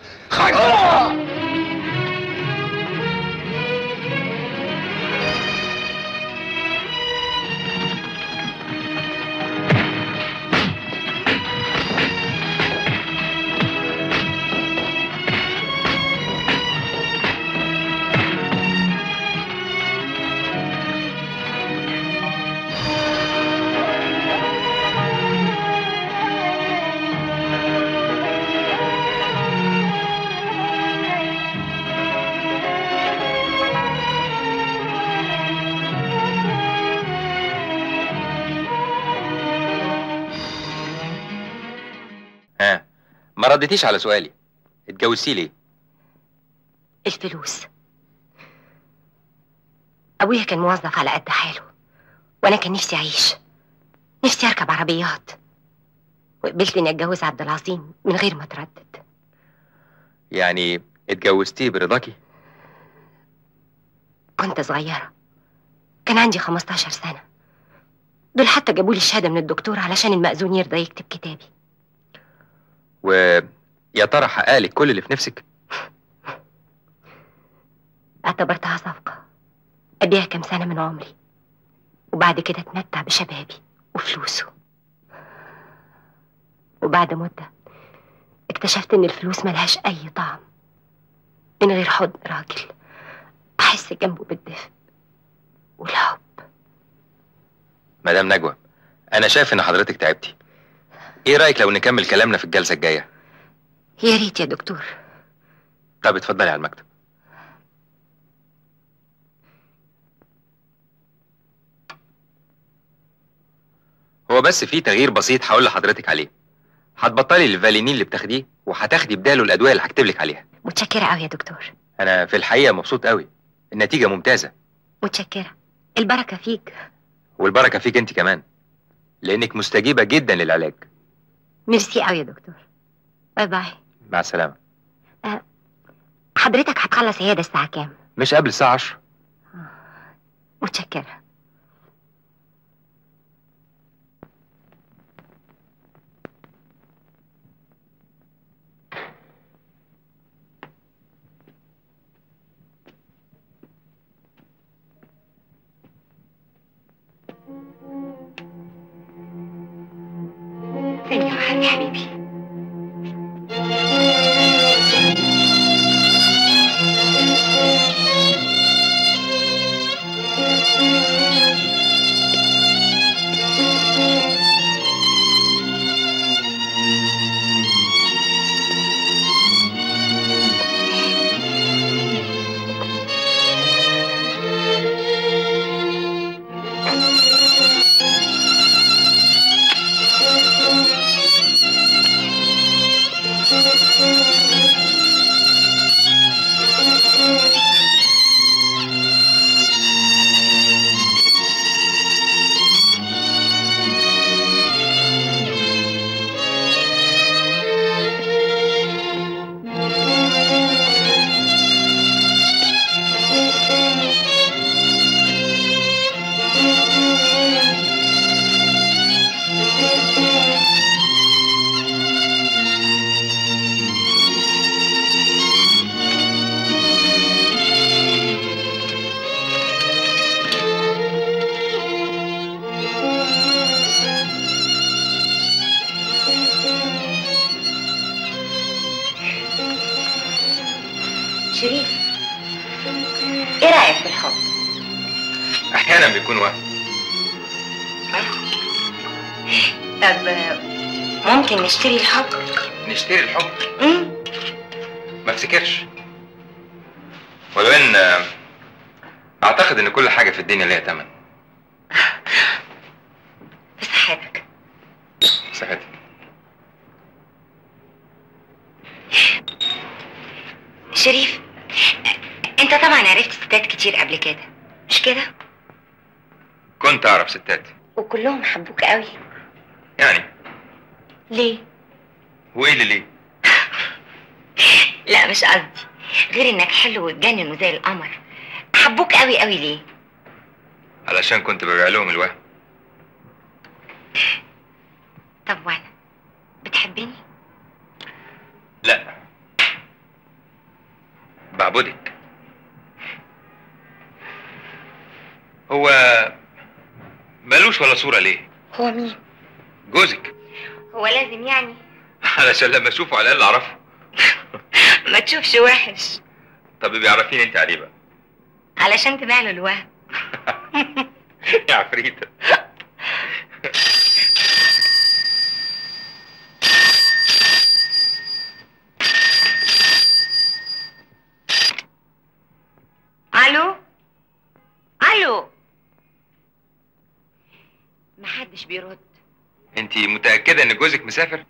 ها ما ردتيش على سؤالي اتجوزتي ليه الفلوس أبويا كان موظف على قد حاله وأنا كان نفسي أعيش نفسي أركب عربيات وقبلت إني أتجوز عبد العظيم من غير ما أتردد يعني اتجوزتيه برضاكي كنت صغيرة كان عندي 15 سنة دول حتى جابوا لي الشهادة من الدكتور علشان المأذون يرضى يكتب كتابي ويا ترى حققلك كل اللي في نفسك اعتبرتها صفقة أديها كام سنة من عمري وبعد كده اتمتع بشبابي وفلوسه وبعد مدة اكتشفت إن الفلوس ملهاش أي طعم من غير حضن راجل أحس جنبه بالدفء والحب مدام نجوى انا شايف ان حضرتك تعبتي ايه رايك لو نكمل كلامنا في الجلسه الجايه يا ريت يا دكتور طب اتفضلي على المكتب هو بس في تغيير بسيط هقول لحضرتك عليه هتبطلي الفالينين اللي بتاخديه وهتاخدي بداله الادويه اللي هكتب لك عليها متشكرة أوي يا دكتور انا في الحقيقه مبسوط قوي النتيجه ممتازه متشكرة البركة فيك والبركه فيك انت كمان لانك مستجيبه جدا للعلاج ميرسي أوي يا دكتور باي باي مع السلامه حضرتك هتخلص عيادة الساعة كام؟ مش قبل الساعه 10 متشكرة ثانية واحدة يا حبيبي شريف ايه رايك في الحب احيانا بيكون وهم طب آه، ممكن نشتري الحب نشتري الحب مم. ما افتكرش ولو ان آه، اعتقد ان كل حاجه في الدنيا ليها ثمن بصحتك صحتي شريف انت طبعا عرفت ستات كتير قبل كده مش كده كنت اعرف ستات وكلهم حبوك قوي يعني ليه وايه اللي ليه لا مش قصدي غير انك حلو وتجنن وزي القمر حبوك قوي قوي ليه علشان كنت ببيع لهم الوهم طب وانا بتحبني لا بعبدك هو مالوش ولا صورة ليه هو مين جوزك هو لازم يعني علشان لما اشوفه على الاقل اعرفه ما تشوفش وحش طب بيعرفيني انت عليه بقى علشان تبيع له الوهم يا عفريتة الو الو محدش بيرد انت متأكدة ان جوزك مسافر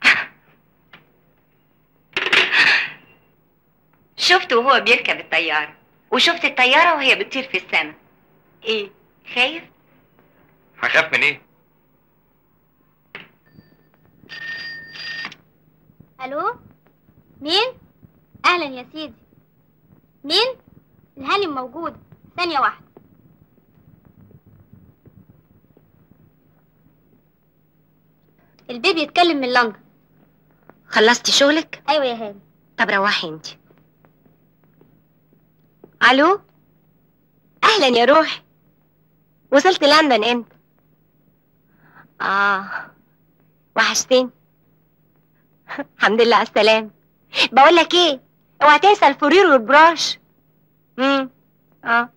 شفته وهو بيركب الطيارة وشفت الطيارة وهي بتطير في السماء ايه خايف هخاف من ايه الو مين اهلا يا سيدي مين الهانم موجود ثانيه واحده البيبي يتكلم من لندن خلصتي شغلك ايوه يا هاني طب روحي انت الو اهلا يا روحي وصلت لندن امتى اه وحشتني الحمد لله على السلامة بقول لك ايه اوعى تنسى الفرير والبراش امم اه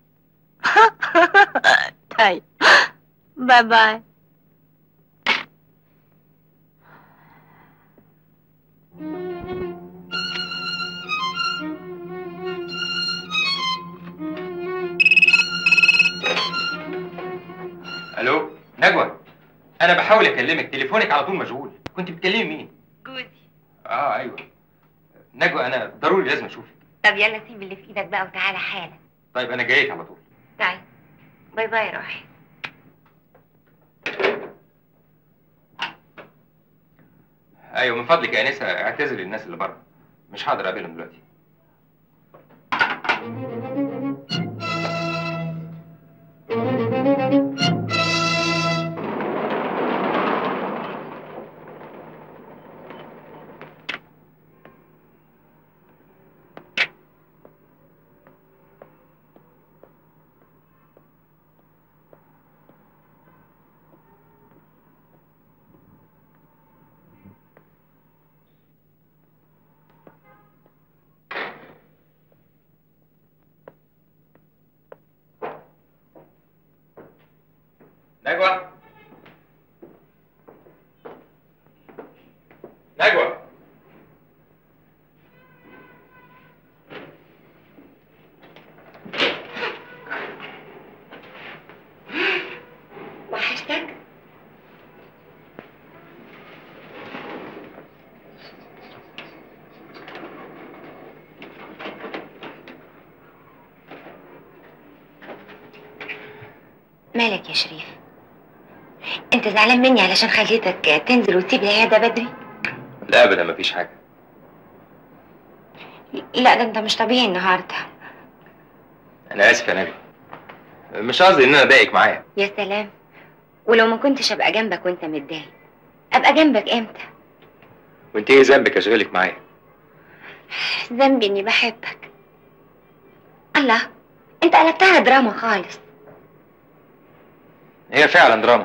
طيب باي باي الو نجوى انا بحاول اكلمك تليفونك على طول مشغول كنت بتكلمي مين جوزي اه ايوه نجوى انا ضروري لازم اشوفك طب يلا سيب اللي في ايدك بقى وتعالى حالا طيب انا جايك على طول طيب باي باي يا روحي ايوه من فضلك يا انسه اعتذر للناس اللي بره مش هقدر اقابلهم دلوقتي نجوى نجوى وحشتك مالك يا شريف انت زعلان مني علشان خليتك تنزل وتسيب العياده بدري لا ابدا مفيش حاجه لا ده انت مش طبيعي النهارده انا اسف يا نجوى مش قصدي ان انا اضايقك معايا يا سلام ولو ما كنتش ابقى جنبك وانت متضايق ابقى جنبك امتى وانت ايه ذنبك اشغلك معايا ذنبي اني بحبك الله انت قلبتها دراما خالص هي فعلا دراما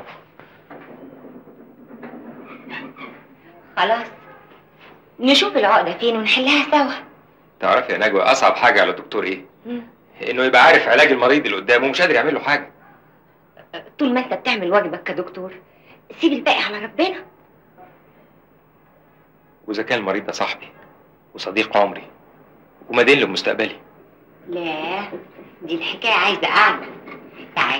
خلاص نشوف العقدة فين ونحلها سوا تعرفي يا نجوى اصعب حاجه على الدكتور ايه مم. انه يبقى عارف علاج المريض اللي قدامه ومش قادر يعمل له حاجه طول ما انت بتعمل واجبك كدكتور سيب الباقي على ربنا واذا كان المريض ده صاحبي وصديق عمري ومدين لمستقبلي لا دي الحكاية عايزة قعدة تعال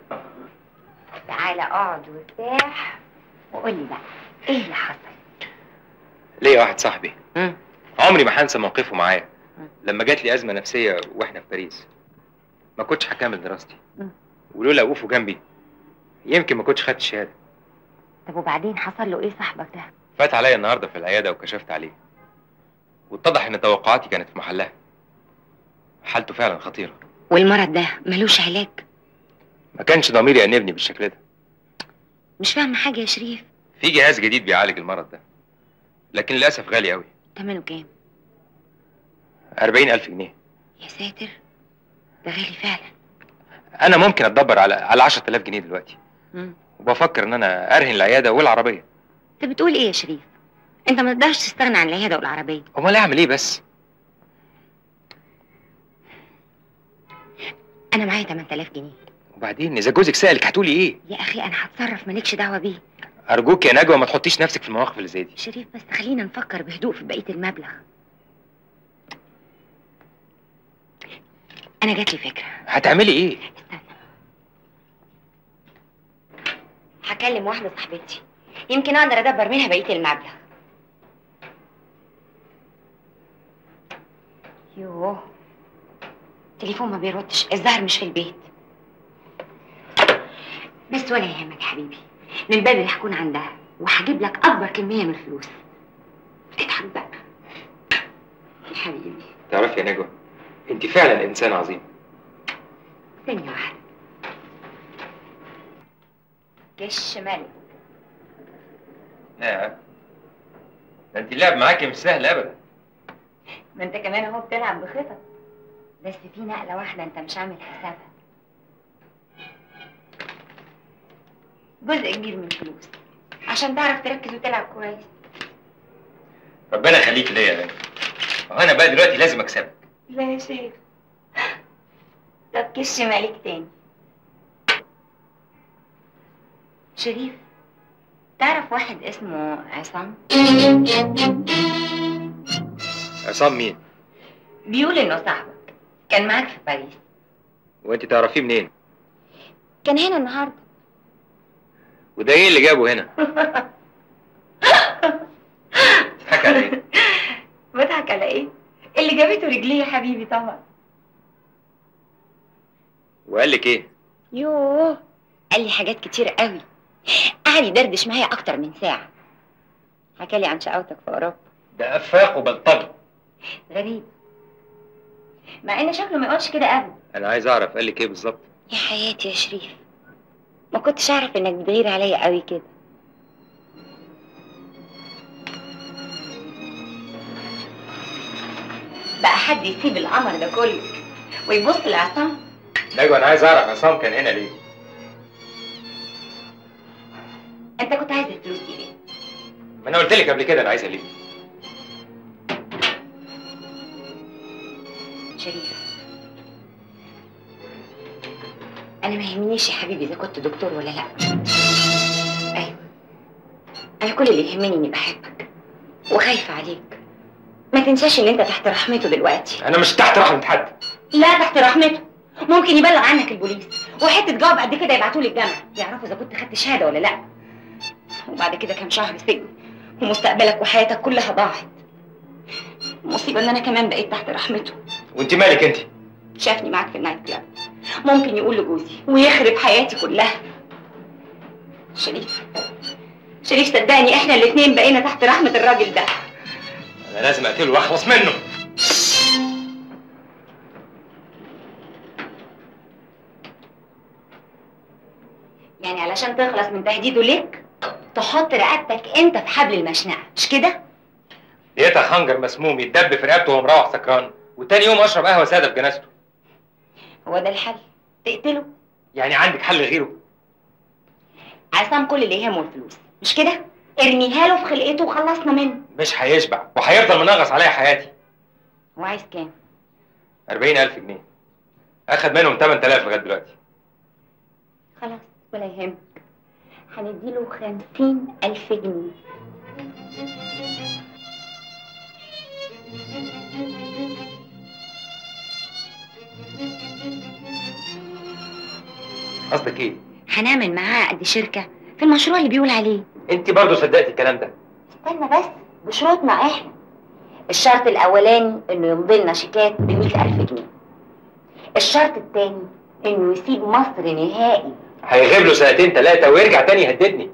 تعال اقعد وارتاح وقول لي بقى ايه اللي حصل ليا واحد صاحبي عمري ما هنسى موقفه معايا لما جات لي ازمه نفسيه واحنا في باريس ما كنتش هكمل دراستي مم. ولولا وقوفه جنبي يمكن ما كنتش خدت الشهاده طب وبعدين حصل له ايه صاحبك ده فات عليا النهارده في العياده وكشفت عليه واتضح ان توقعاتي كانت في محلها حالته فعلا خطيره والمرض ده ملوش علاج ما كانش ضميري يأنبني بالشكل ده مش فاهمة حاجة يا شريف في جهاز جديد بيعالج المرض ده لكن للاسف غالي قوي تمنه كام 40000 ألف جنيه يا ساتر ده غالي فعلا انا ممكن اتدبر على على 10000 جنيه دلوقتي مم. وبفكر ان انا ارهن العياده والعربيه انت بتقول ايه يا شريف انت ما تقدرش تستغنى عن العيادة والعربية امال اعمل ايه بس انا معايا 8000 جنيه وبعدين اذا جوزك سالك هتقولي ايه يا اخي انا هتصرف مالكش دعوة بيه ارجوك يا نجوى ما تحطيش نفسك في المواقف اللي زي دي شريف بس خلينا نفكر بهدوء في بقية المبلغ انا جات لي فكرة هتعملي ايه هكلم واحدة صاحبتي يمكن اقدر ادبر منها بقية المبلغ يوه تليفون ما بيردش الظاهر مش في البيت بس ولا يهمك يا حبيبي من بدري هكون عندها وهجيب لك اكبر كمية من الفلوس اضحك بقى يا حبيبي تعرفي يا نجوى انت فعلا انسان عظيم ثانية واحدة كش ملك لا ده انت اللعب معاكي مش سهل ابدا ما انت كمان اهو بتلعب بخطط بس في نقلة واحدة انت مش عامل حسابها جزء كبير من الفلوس عشان تعرف تركز وتلعب كويس ربنا يخليك ليا يا نجوى وانا بقى دلوقتي لازم اكسبك لا يا شيخ طب كش مالك تاني شريف تعرف واحد اسمه عصام عصام مين بيقول انه صاحبك كان معاك في باريس وانت تعرفيه منين كان هنا النهارده وده ايه اللي جابه هنا تضحك على ايه بضحك على ايه اللي جابته رجليه يا حبيبي طبعا وقال لك ايه يوه قال لي حاجات كتير قوي قعد يدردش معايا اكتر من ساعه حكى لي عن شقاوتك في اوروبا ده افاق وبلطجي غريب مع ان شكله ما يقولش كده ابدا انا عايز اعرف قال لك ايه بالظبط يا حياتي يا شريف ما كنتش اعرف انك بتغير عليا قوي كده بقى حد يسيب القمر ده كله ويبص لعصام نجوى انا عايز اعرف عصام كان هنا ليه انت كنت عايز الفلوس دي ليه ما انا قلت لك قبل كده انا عايزها ليه شريف انا ما يهمنيش يا حبيبي اذا كنت دكتور ولا لا ايوه انا كل اللي يهمني اني بحبك وخايفه عليك ما تنساش ان انت تحت رحمته دلوقتي انا مش تحت رحمه حد لا تحت رحمته ممكن يبلغ عنك البوليس وحته جواب قد كده يبعتوه للجامعه يعرفوا اذا كنت خدت شهاده ولا لا وبعد كده كام شهر سجن ومستقبلك وحياتك كلها ضاعت المصيبه ان انا كمان بقيت تحت رحمته وانت مالك انت شافني معاك في النايت كلاب ممكن يقول لجوزي ويخرب حياتي كلها شريف شريف صدقني احنا الاتنين بقينا تحت رحمة الراجل ده انا لازم اقتله واخلص منه يعني علشان تخلص من تهديده ليك تحط رقبتك انت في حبل المشنقة مش كده؟ لقيتها خنجر مسموم يتدب في رقبته وهو مروح سكران وتاني يوم اشرب قهوه ساده في جنازته هو ده الحل تقتله يعني عندك حل غيره عصام كل اللي يهمه الفلوس مش كده؟ ارميها له في خلقته وخلصنا منه مش هيشبع وهيفضل منغص عليا حياتي وعايز كام 40000 جنيه اخد منهم 8000 لغايه دلوقتي خلاص ولا يهمك هنديله خمسين ألف جنيه قصدك ايه هنعمل معاه عقد شركة في المشروع اللي بيقول عليه انت برضه صدقتي الكلام ده استنى بس بشروطنا احنا الشرط الأولاني إنه يمضي لنا شيكات بمئة ألف جنيه الشرط التاني إنه يسيب مصر نهائي هيغيب له سنتين ثلاثه ويرجع تاني يهددني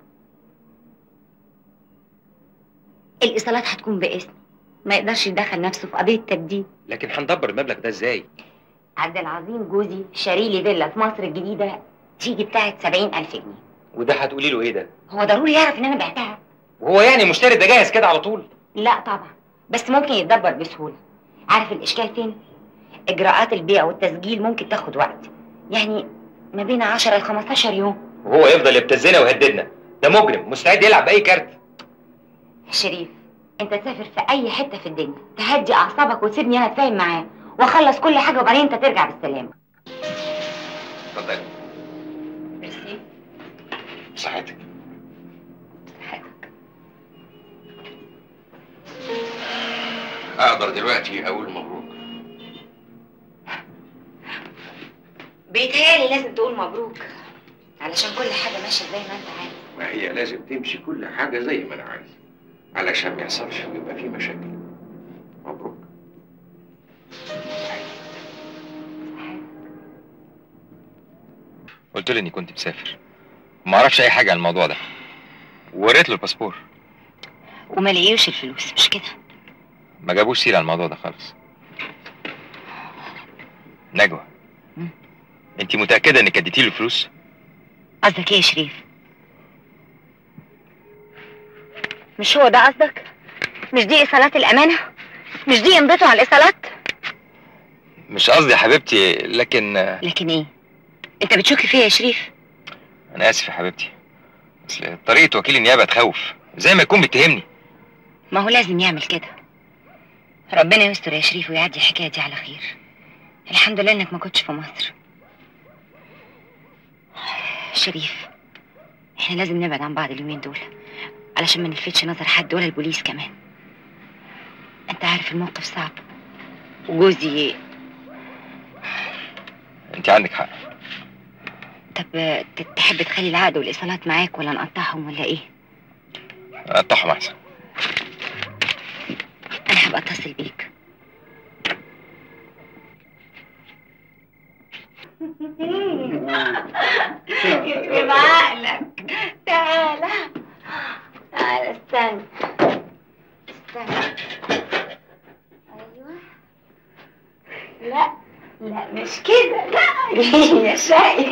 الإيصالات هتكون باسمي ما يقدرش يدخل نفسه في قضية تبديد لكن هندبر المبلغ ده ازاي عبد العظيم جوزي شاري لي فيلا في مصر الجديدة تيجي بتاعت سبعين ألف جنيه وده هتقولي له ايه ده هو ضروري يعرف إن أنا بعتها وهو يعني مشتري ده جاهز كده على طول لا طبعا بس ممكن يتدبر بسهولة عارف الإشكال فين؟ إجراءات البيع والتسجيل ممكن تاخد وقت يعني ما بين 10 ل 15 يوم وهو يفضل يبتزنا ويهددنا ده مجرم مستعد يلعب باي كارت شريف انت تسافر في اي حته في الدنيا تهدي اعصابك وتسيبني انا اتفاهم معاه واخلص كل حاجه وبعدين انت ترجع بالسلامه اتفضلي ميرسي صحتك اقدر دلوقتي اقول مبروك بيتهيألي لازم تقول مبروك علشان كل حاجه ماشيه زي ما انت عايز ما هي لازم تمشي كل حاجه زي ما انا عايز علشان ما يحصلش ويبقى في مشاكل مبروك قلت له اني كنت مسافر ما اعرفش اي حاجه عن الموضوع ده ووريت له الباسبور وما لقيوش الفلوس مش كده ما جابوش سيره عن الموضوع ده خالص نجوى انت متاكده انك اديتي له الفلوس قصدك ايه يا شريف مش هو ده قصدك مش دي ايصالات الامانه مش دي امضته على الايصالات مش قصدي يا حبيبتي لكن لكن ايه انت بتشك فيا يا شريف انا اسف يا حبيبتي اصل طريقه وكيل النيابه تخوف زي ما يكون بيتهمني ما هو لازم يعمل كده ربنا يستر يا شريف ويعدي الحكايه دي على خير الحمد لله انك ما كنتش في مصر شريف احنا لازم نبعد عن بعض اليومين دول علشان ما نلفتش نظر حد ولا البوليس كمان انت عارف الموقف صعب وجوزي انت عندك حق طب ت- تحب تخلي العقد والايصالات معاك ولا نقطعهم ولا ايه قطعهم احسن انا هبقى اتصل بيك يخرب عقلك تعالى تعالى استنى استنى ايوه لا لا مش كده لا يا شقي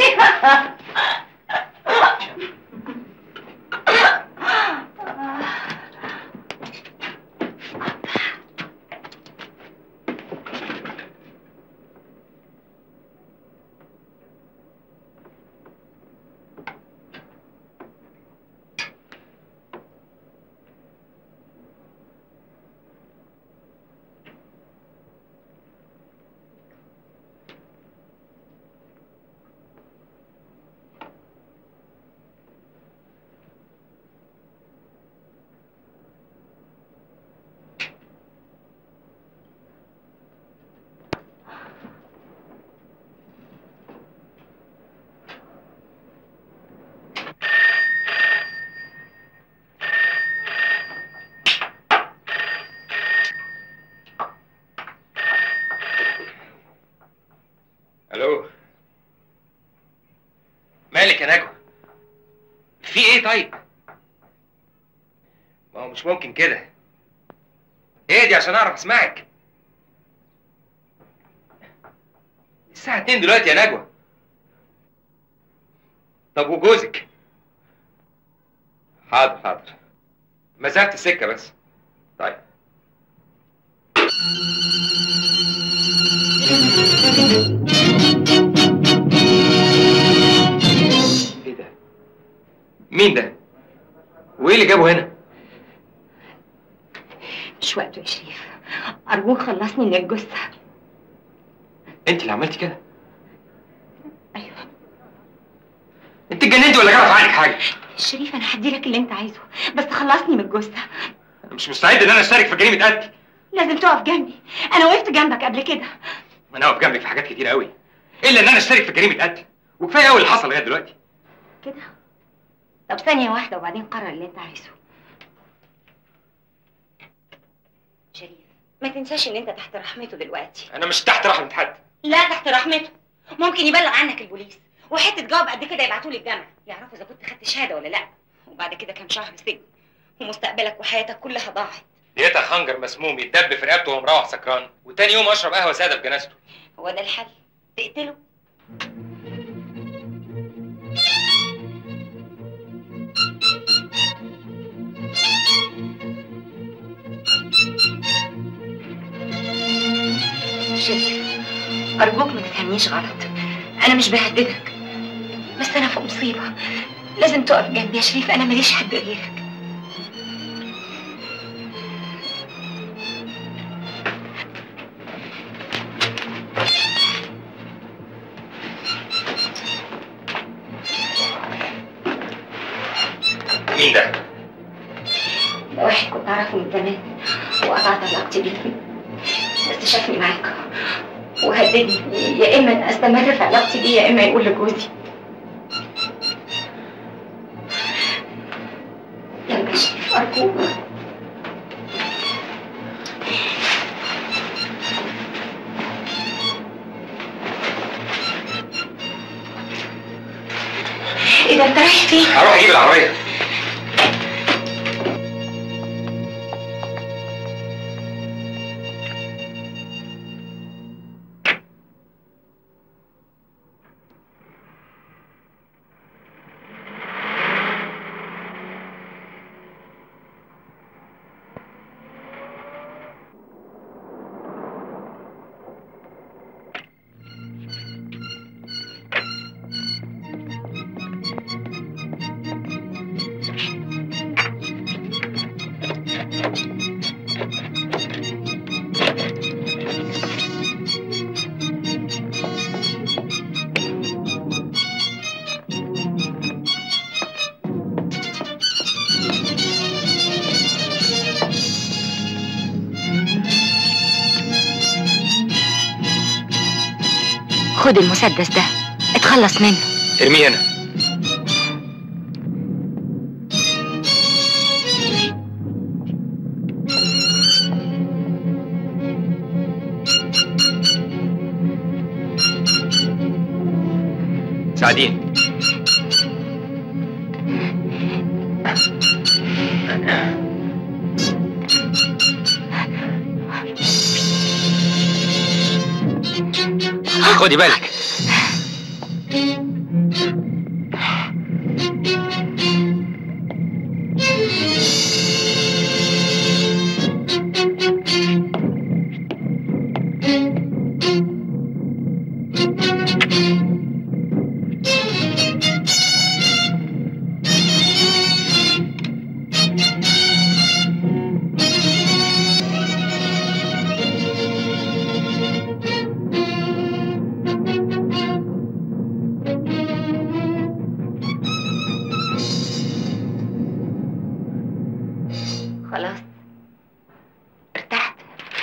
الو مالك يا نجوى في ايه طيب ما هو مش ممكن كده ايه دي عشان اعرف اسمعك الساعة 2 دلوقتي يا نجوى طب وجوزك حاضر حاضر مسافة السكة بس طيب ايه ده؟ مين ده؟ وايه اللي جابه هنا؟ مش وقته يا شريف ارجوك خلصني من الجثه انت اللي عملتي كده ايوه انت اتجننتي ولا جرى في عقلك حاجه شريف انا هدي لك اللي انت عايزه بس خلصني من الجثه انا مش مستعد ان انا اشترك في جريمه قتل لازم تقف جنبي انا وقفت جنبك قبل كده انا واقف جنبك في حاجات كتير قوي الا ان انا اشترك في جريمه قتل وكفايه قوي اللي حصل لغايه دلوقتي كده طب ثانيه واحده وبعدين قرر اللي انت عايزه شريف ما تنساش ان انت تحت رحمته دلوقتي انا مش تحت رحمه حد لا تحت رحمته ممكن يبلغ عنك البوليس وحته جواب قد كده يبعتوا لي الجامعه يعرفوا اذا كنت خدت شهاده ولا لا وبعد كده كام شهر سجن ومستقبلك وحياتك كلها ضاعت لقيتها خنجر مسموم يتدب في رقبته وهو مروح سكران وتاني يوم اشرب قهوه ساده في جنازته هو ده الحل تقتله شريف أرجوك ما تفهمنيش غلط أنا مش بهددك بس أنا في مصيبة لازم تقف جنبي يا شريف أنا ماليش حد غيرك مين ده؟ ده واحد كنت أعرفه من زمان وقطعت علاقتي بيه بس شافني معاك وهددني يا إما أستمر في علاقتي بيه يا إما يقول لجوزي يلا يا شريف أرجوك إيه ده أنت رايح فين؟ هروح اجيب العربيه خد المسدس ده اتخلص منه ارميه هنا سعدين خدي بالك خلاص ارتحت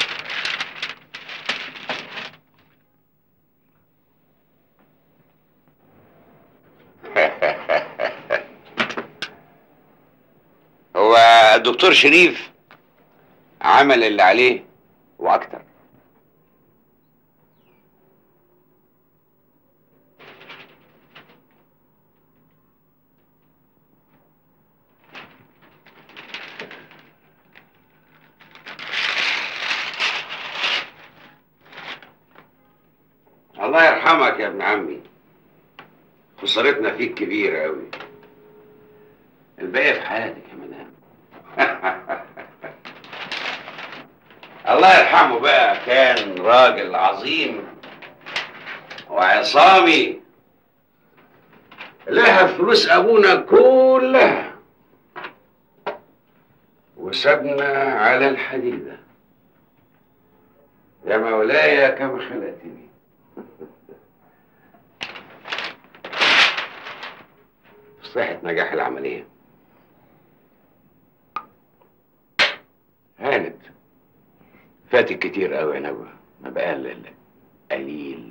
هو الدكتور شريف عمل اللي عليه واكتر الله يرحمك يا ابن عمي خسارتنا فيك كبيرة أوي الباقي في حياتك يا مدام الله يرحمه بقى كان راجل عظيم وعصامي لها فلوس أبونا كلها وسابنا على الحديدة يا مولاي كم خلقتني في صحة نجاح العملية هانت فاتك كتير قوي يا نجوى ما بقى الا إلا قليل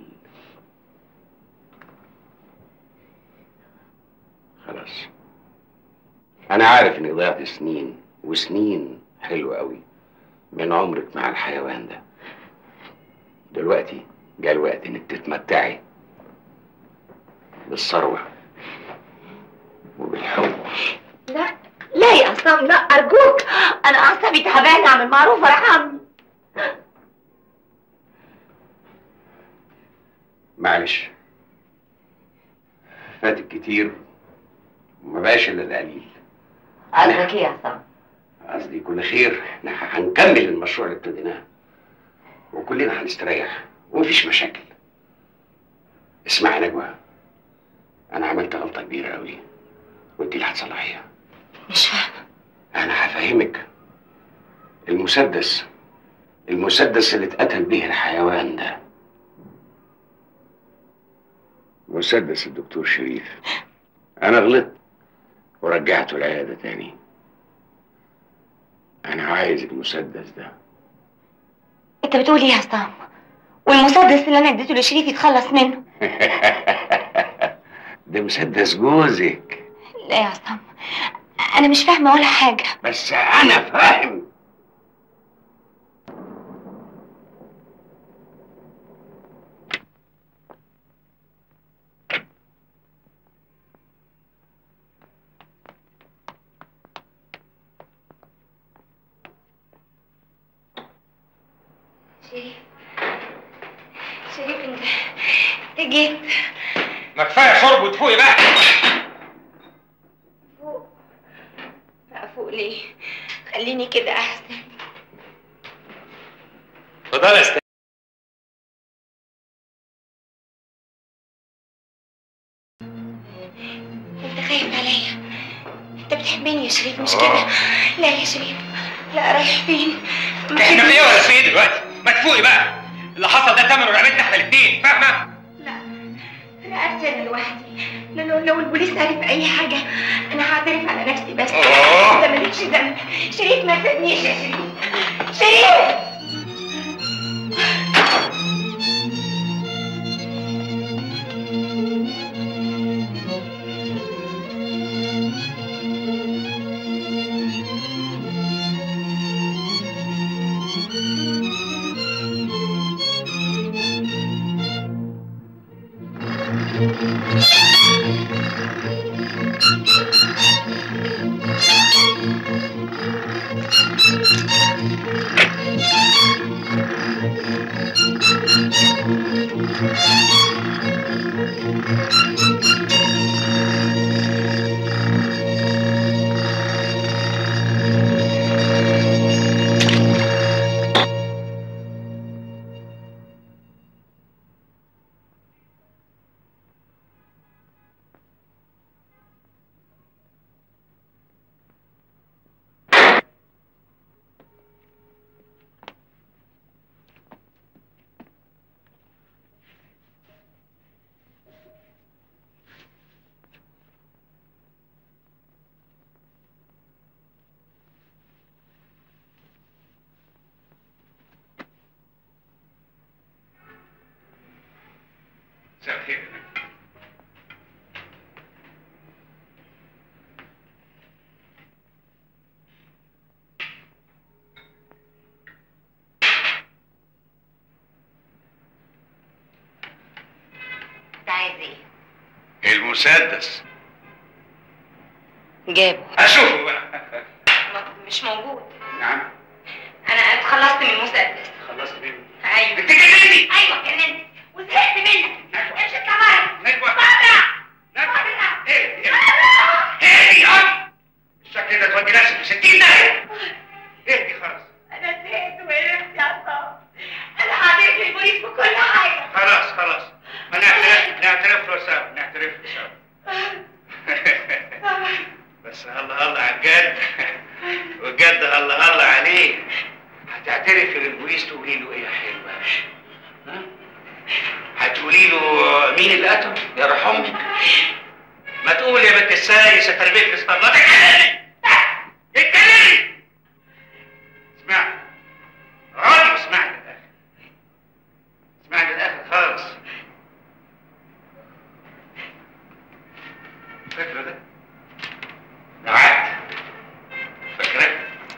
خلاص انا عارف اني ضيعت سنين وسنين حلوة قوي من عمرك مع الحيوان ده دلوقتي جاء الوقت انك تتمتعي بالثروة وبالحب لا لا يا عصام لا ارجوك انا اعصابي تعبانه اعمل معروف ارحمني معلش فاتك كتير وما بقاش الا القليل قصدك ايه يا عصام قصدي كل خير احنا هنكمل المشروع اللي ابتديناه وكلنا هنستريح ومفيش مشاكل اسمعي يا نجوى انا عملت غلطه كبيره قوي وانت اللي هتصلحيها مش فاهمه انا هفهمك المسدس المسدس اللي اتقتل به الحيوان ده مسدس الدكتور شريف انا غلطت ورجعته العياده تاني انا عايز المسدس ده انت بتقول ايه يا عصام والمسدس اللي انا اديته لشريف يتخلص منه ده مسدس جوزك لا يا عصام انا مش فاهمه ولا حاجه بس انا فاهم شريف شريف انت انت جيت ما كفايه شرب وتفوقي بقى فوق افوق ليه خليني كده احسن اتفضلي يا استاذ انت خايف عليا انت بتحبني يا شريف مش كده لا يا شريف لا رايح فين ما احنا في ايه تسيبنيش. ولا في ايه دلوقتي ما تفوقي بقى اللي حصل ده ثمنه رقبتنا احنا الاثنين فاهمه رقبتي انا لوحدي لو, لو, لو البوليس عرف اي حاجه انا هعترف على نفسي بس أوه. انت مالكش ذنب شريف ما تسيبنيش يا شريف شريف مساء الخير انت عايز ايه المسدس جابه اشوفه بقى مش موجود نعم انا اتخلصت من المسدس خلصت منه ايوه انت جننتي ايوه جننت وزهقت منك امشي اطلع بره نجوى بره ايه ايه يا الشكل ده تودي نفسك في 60 داهيه اهدي خلاص انا زهقت وقرفت يا عصام انا هعترف للبوليس بكل حاجه خلاص خلاص ما نعترف نعترف له سوا نعترف له سوا بس الله الله على الجد والجد الله الله عليه هتعترفي للبوليس تقولي له ايه يا حلوه تقولي له مين اللي قتله يا روح امك ما تقول يا بنت السايس تربيك في اسطبلاتك اتكلمي اتكلمي اسمعي اقعدي واسمعي للاخر اسمعي للاخر خالص فاكره ده؟ ده عقد فاكره؟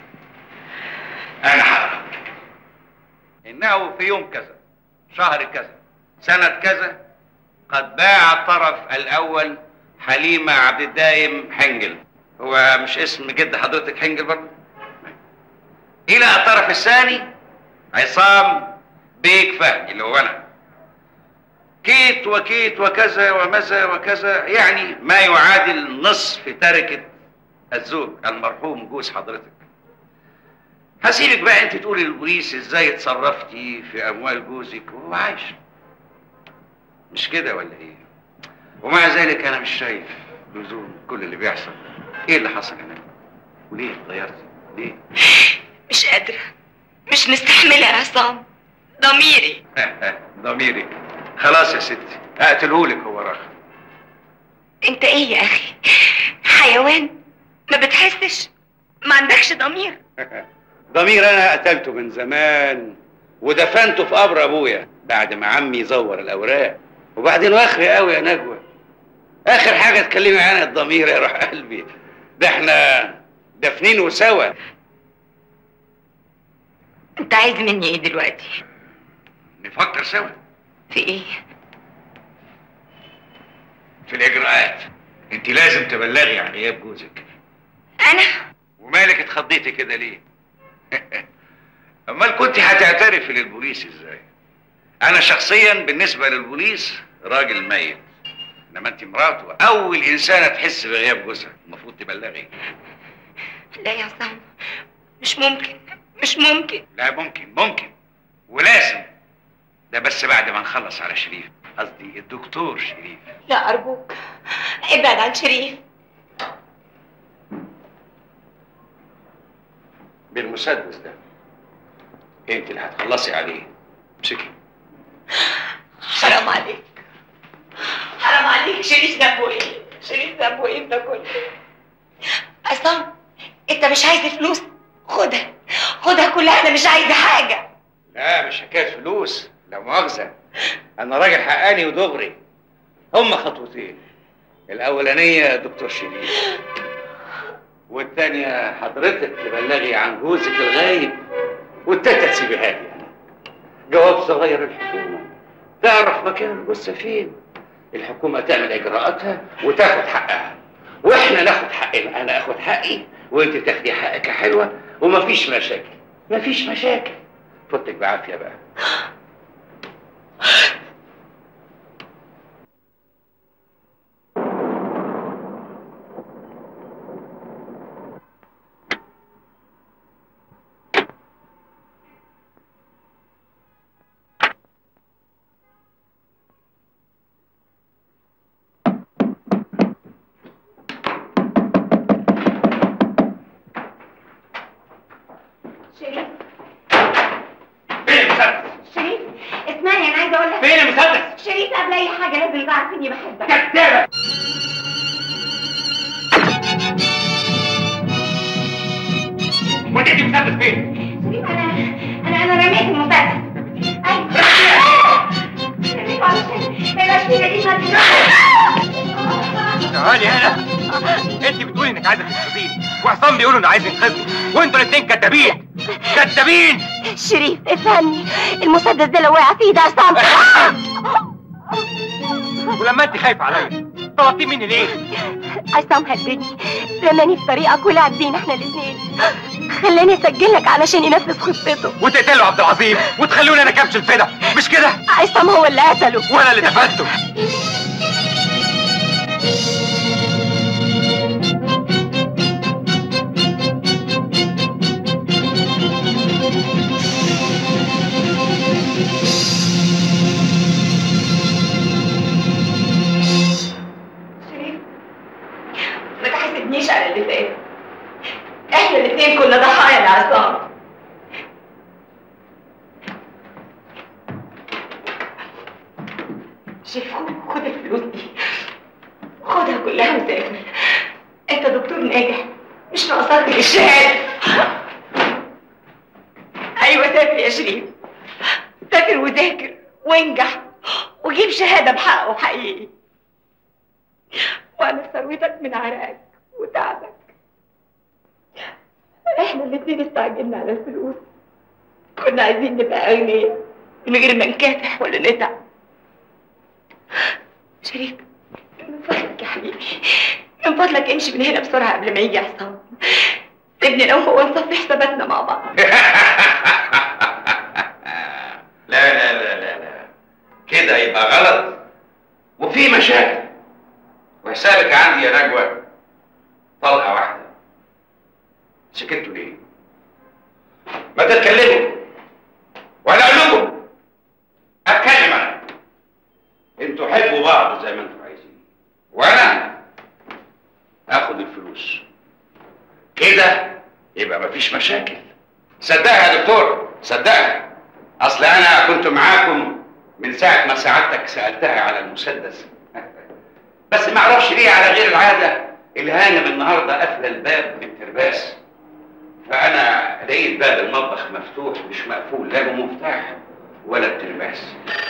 انا هقرا انه في يوم كذا شهر كذا سنة كذا قد باع الطرف الأول حليمة عبد الدايم حنجل هو مش اسم جد حضرتك حنجل برضه؟ إلى الطرف الثاني عصام بيك فهمي اللي هو أنا كيت وكيت وكذا ومذا وكذا يعني ما يعادل نصف تركة الزوج المرحوم جوز حضرتك هسيبك بقى انت تقولي للبوليس ازاي اتصرفتي في اموال جوزك وهو عايش مش كده ولا ايه ومع ذلك انا مش شايف لزوم كل اللي بيحصل ايه اللي حصل هنا وليه اتغيرتي ليه مش قادرة مش مستحملة يا عصام ضميري ضميرك خلاص يا ستي هقتلهولك هو راخر انت ايه يا اخي حيوان ما بتحسش ما عندكش ضمير ضمير انا قتلته من زمان ودفنته في قبر ابويا بعد ما عمي زور الاوراق وبعدين واخري قوي يا نجوى اخر حاجه تكلمي عنها الضمير يا روح قلبي ده احنا دافنينه سوا انت عايز مني ايه دلوقتي نفكر سوا في ايه في الاجراءات انت لازم تبلغي عن غياب جوزك انا ومالك اتخضيتي كده ليه امال كنت هتعترفي للبوليس ازاي انا شخصيا بالنسبه للبوليس راجل ميت انما انت مراته اول انسانه تحس بغياب جوزها المفروض تبلغي لا يا عصام مش ممكن مش ممكن لا ممكن ممكن ولازم ده بس بعد ما نخلص على شريف قصدي الدكتور شريف لا ارجوك ابعد عن شريف بالمسدس ده انت اللي هتخلصي عليه امسكي حرام عليك حرام عليك شريف ذنبه ايه شريف ذنبه ايه ده كله عصام انت مش عايز فلوس خدها خدها كلها انا مش عايزه حاجه لا مش حكايه فلوس لا مؤاخذه انا راجل حقاني ودغري هما خطوتين الاولانيه دكتور شريف والتانية حضرتك تبلغي عن جوزك الغايب والتالتة تسيبيها لي أنا. جواب صغير الحكومة تعرف مكان الجثة فين الحكومة تعمل إجراءاتها وتاخد حقها وإحنا ناخد حقنا أنا آخد حقي وأنت تاخدي حقك يا حلوة ومفيش مشاكل مفيش مشاكل فوتك بعافية بقى شريف فين المسدس؟ شريف اسمعني انا عايزه اقول لك فين المسدس؟ شريف قبل اي حاجه لازم تعرف اني بحبك كدابة وديتي المسدس فين؟ شريف انا انا انا رميت المسدس ايوه شريف علشان ما يبقاش في نتيجه تعالي هنا انت بتقولي انك عايزه تنقذيني وعصام بيقول انه عايز ينقذني وانتوا الاثنين كدابين كدابين شريف افهمني المسدس ده لو وقع في ايد عصام ولما انت خايفه عليا طلبتيه مني ليه؟ عصام هددني رماني في طريقك ولعب بينا احنا الاثنين خلاني اسجل لك علشان ينفذ خطته وتقتلوا عبد العظيم وتخلوني انا كبش الفدا مش كده؟ عصام هو اللي قتله وانا اللي دفنته شريف ما تحاسبنيش على اللي فات احنا الاثنين كنا ضحايا لعصام شيخ خد الفلوس دي خدها كلها وسافر انت دكتور ناجح مش ناقصاك غير الشهاده ايوه سافر يا شريف سافر وذاكر وانجح وجيب شهاده بحقه حقيقي وانا ثروتك من عرقك وتعبك احنا الاتنين استعجلنا على الفلوس كنا عايزين نبقى اغنياء من غير ما نكافح ولا نتعب شريف من فضلك يا حبيبي من فضلك امشي من هنا بسرعه قبل ما يجي عصام سيبني انا وهو نصفي حساباتنا مع بعض لا لا لا لا لا كده يبقى غلط وفي مشاكل وحسابك عندي يا نجوى طلقة واحدة سكتوا ليه؟ ما تتكلموا ولا اقول لكم اتكلم انا انتوا حبوا بعض زي ما انتوا عايزين وانا هاخد الفلوس كده يبقى مفيش مشاكل صدقها يا دكتور صدقها اصل انا كنت معاكم من ساعه ما سعادتك سالتها على المسدس بس ما اعرفش ليه على غير العاده الهانم النهارده قافله الباب بالترباس فانا لقيت باب المطبخ مفتوح مش مقفول لا بمفتاح ولا بترباس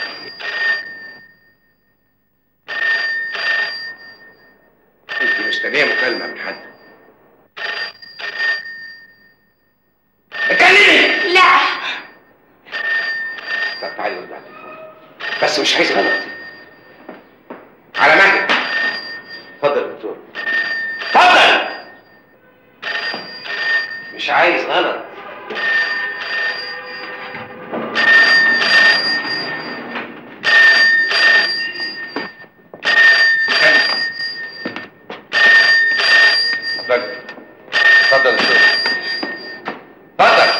انت مستنيه مكالمه من حد اتكلمي لا طب تعالي رد على التليفون بس مش عايز غلط على مهلك اتفضل يا دكتور اتفضل مش عايز غلط اتفضل اتفضل يا دكتور اتفضل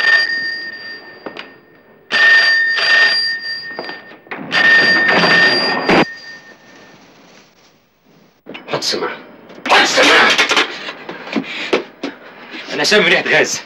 حط سماعة حط سماعة انا شامم ريحه غاز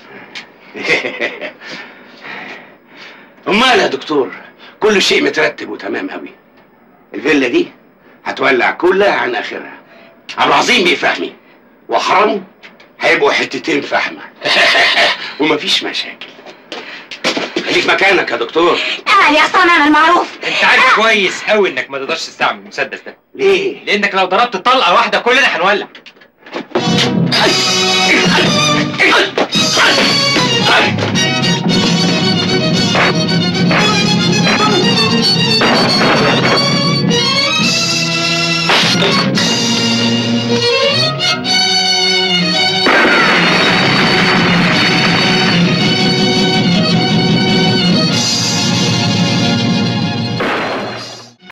امال يا دكتور كل شيء مترتب وتمام قوي الفيلا دي هتولع كلها عن اخرها عبد العظيم بيه فهمي وحرمه هيبقوا حتتين فحمه ومفيش مشاكل خليك مكانك يا دكتور اعمل يا عصام اعمل معروف انت عارف كويس قوي انك ما تقدرش تستعمل المسدس ده ليه لانك لو ضربت طلقه واحده كلنا هنولع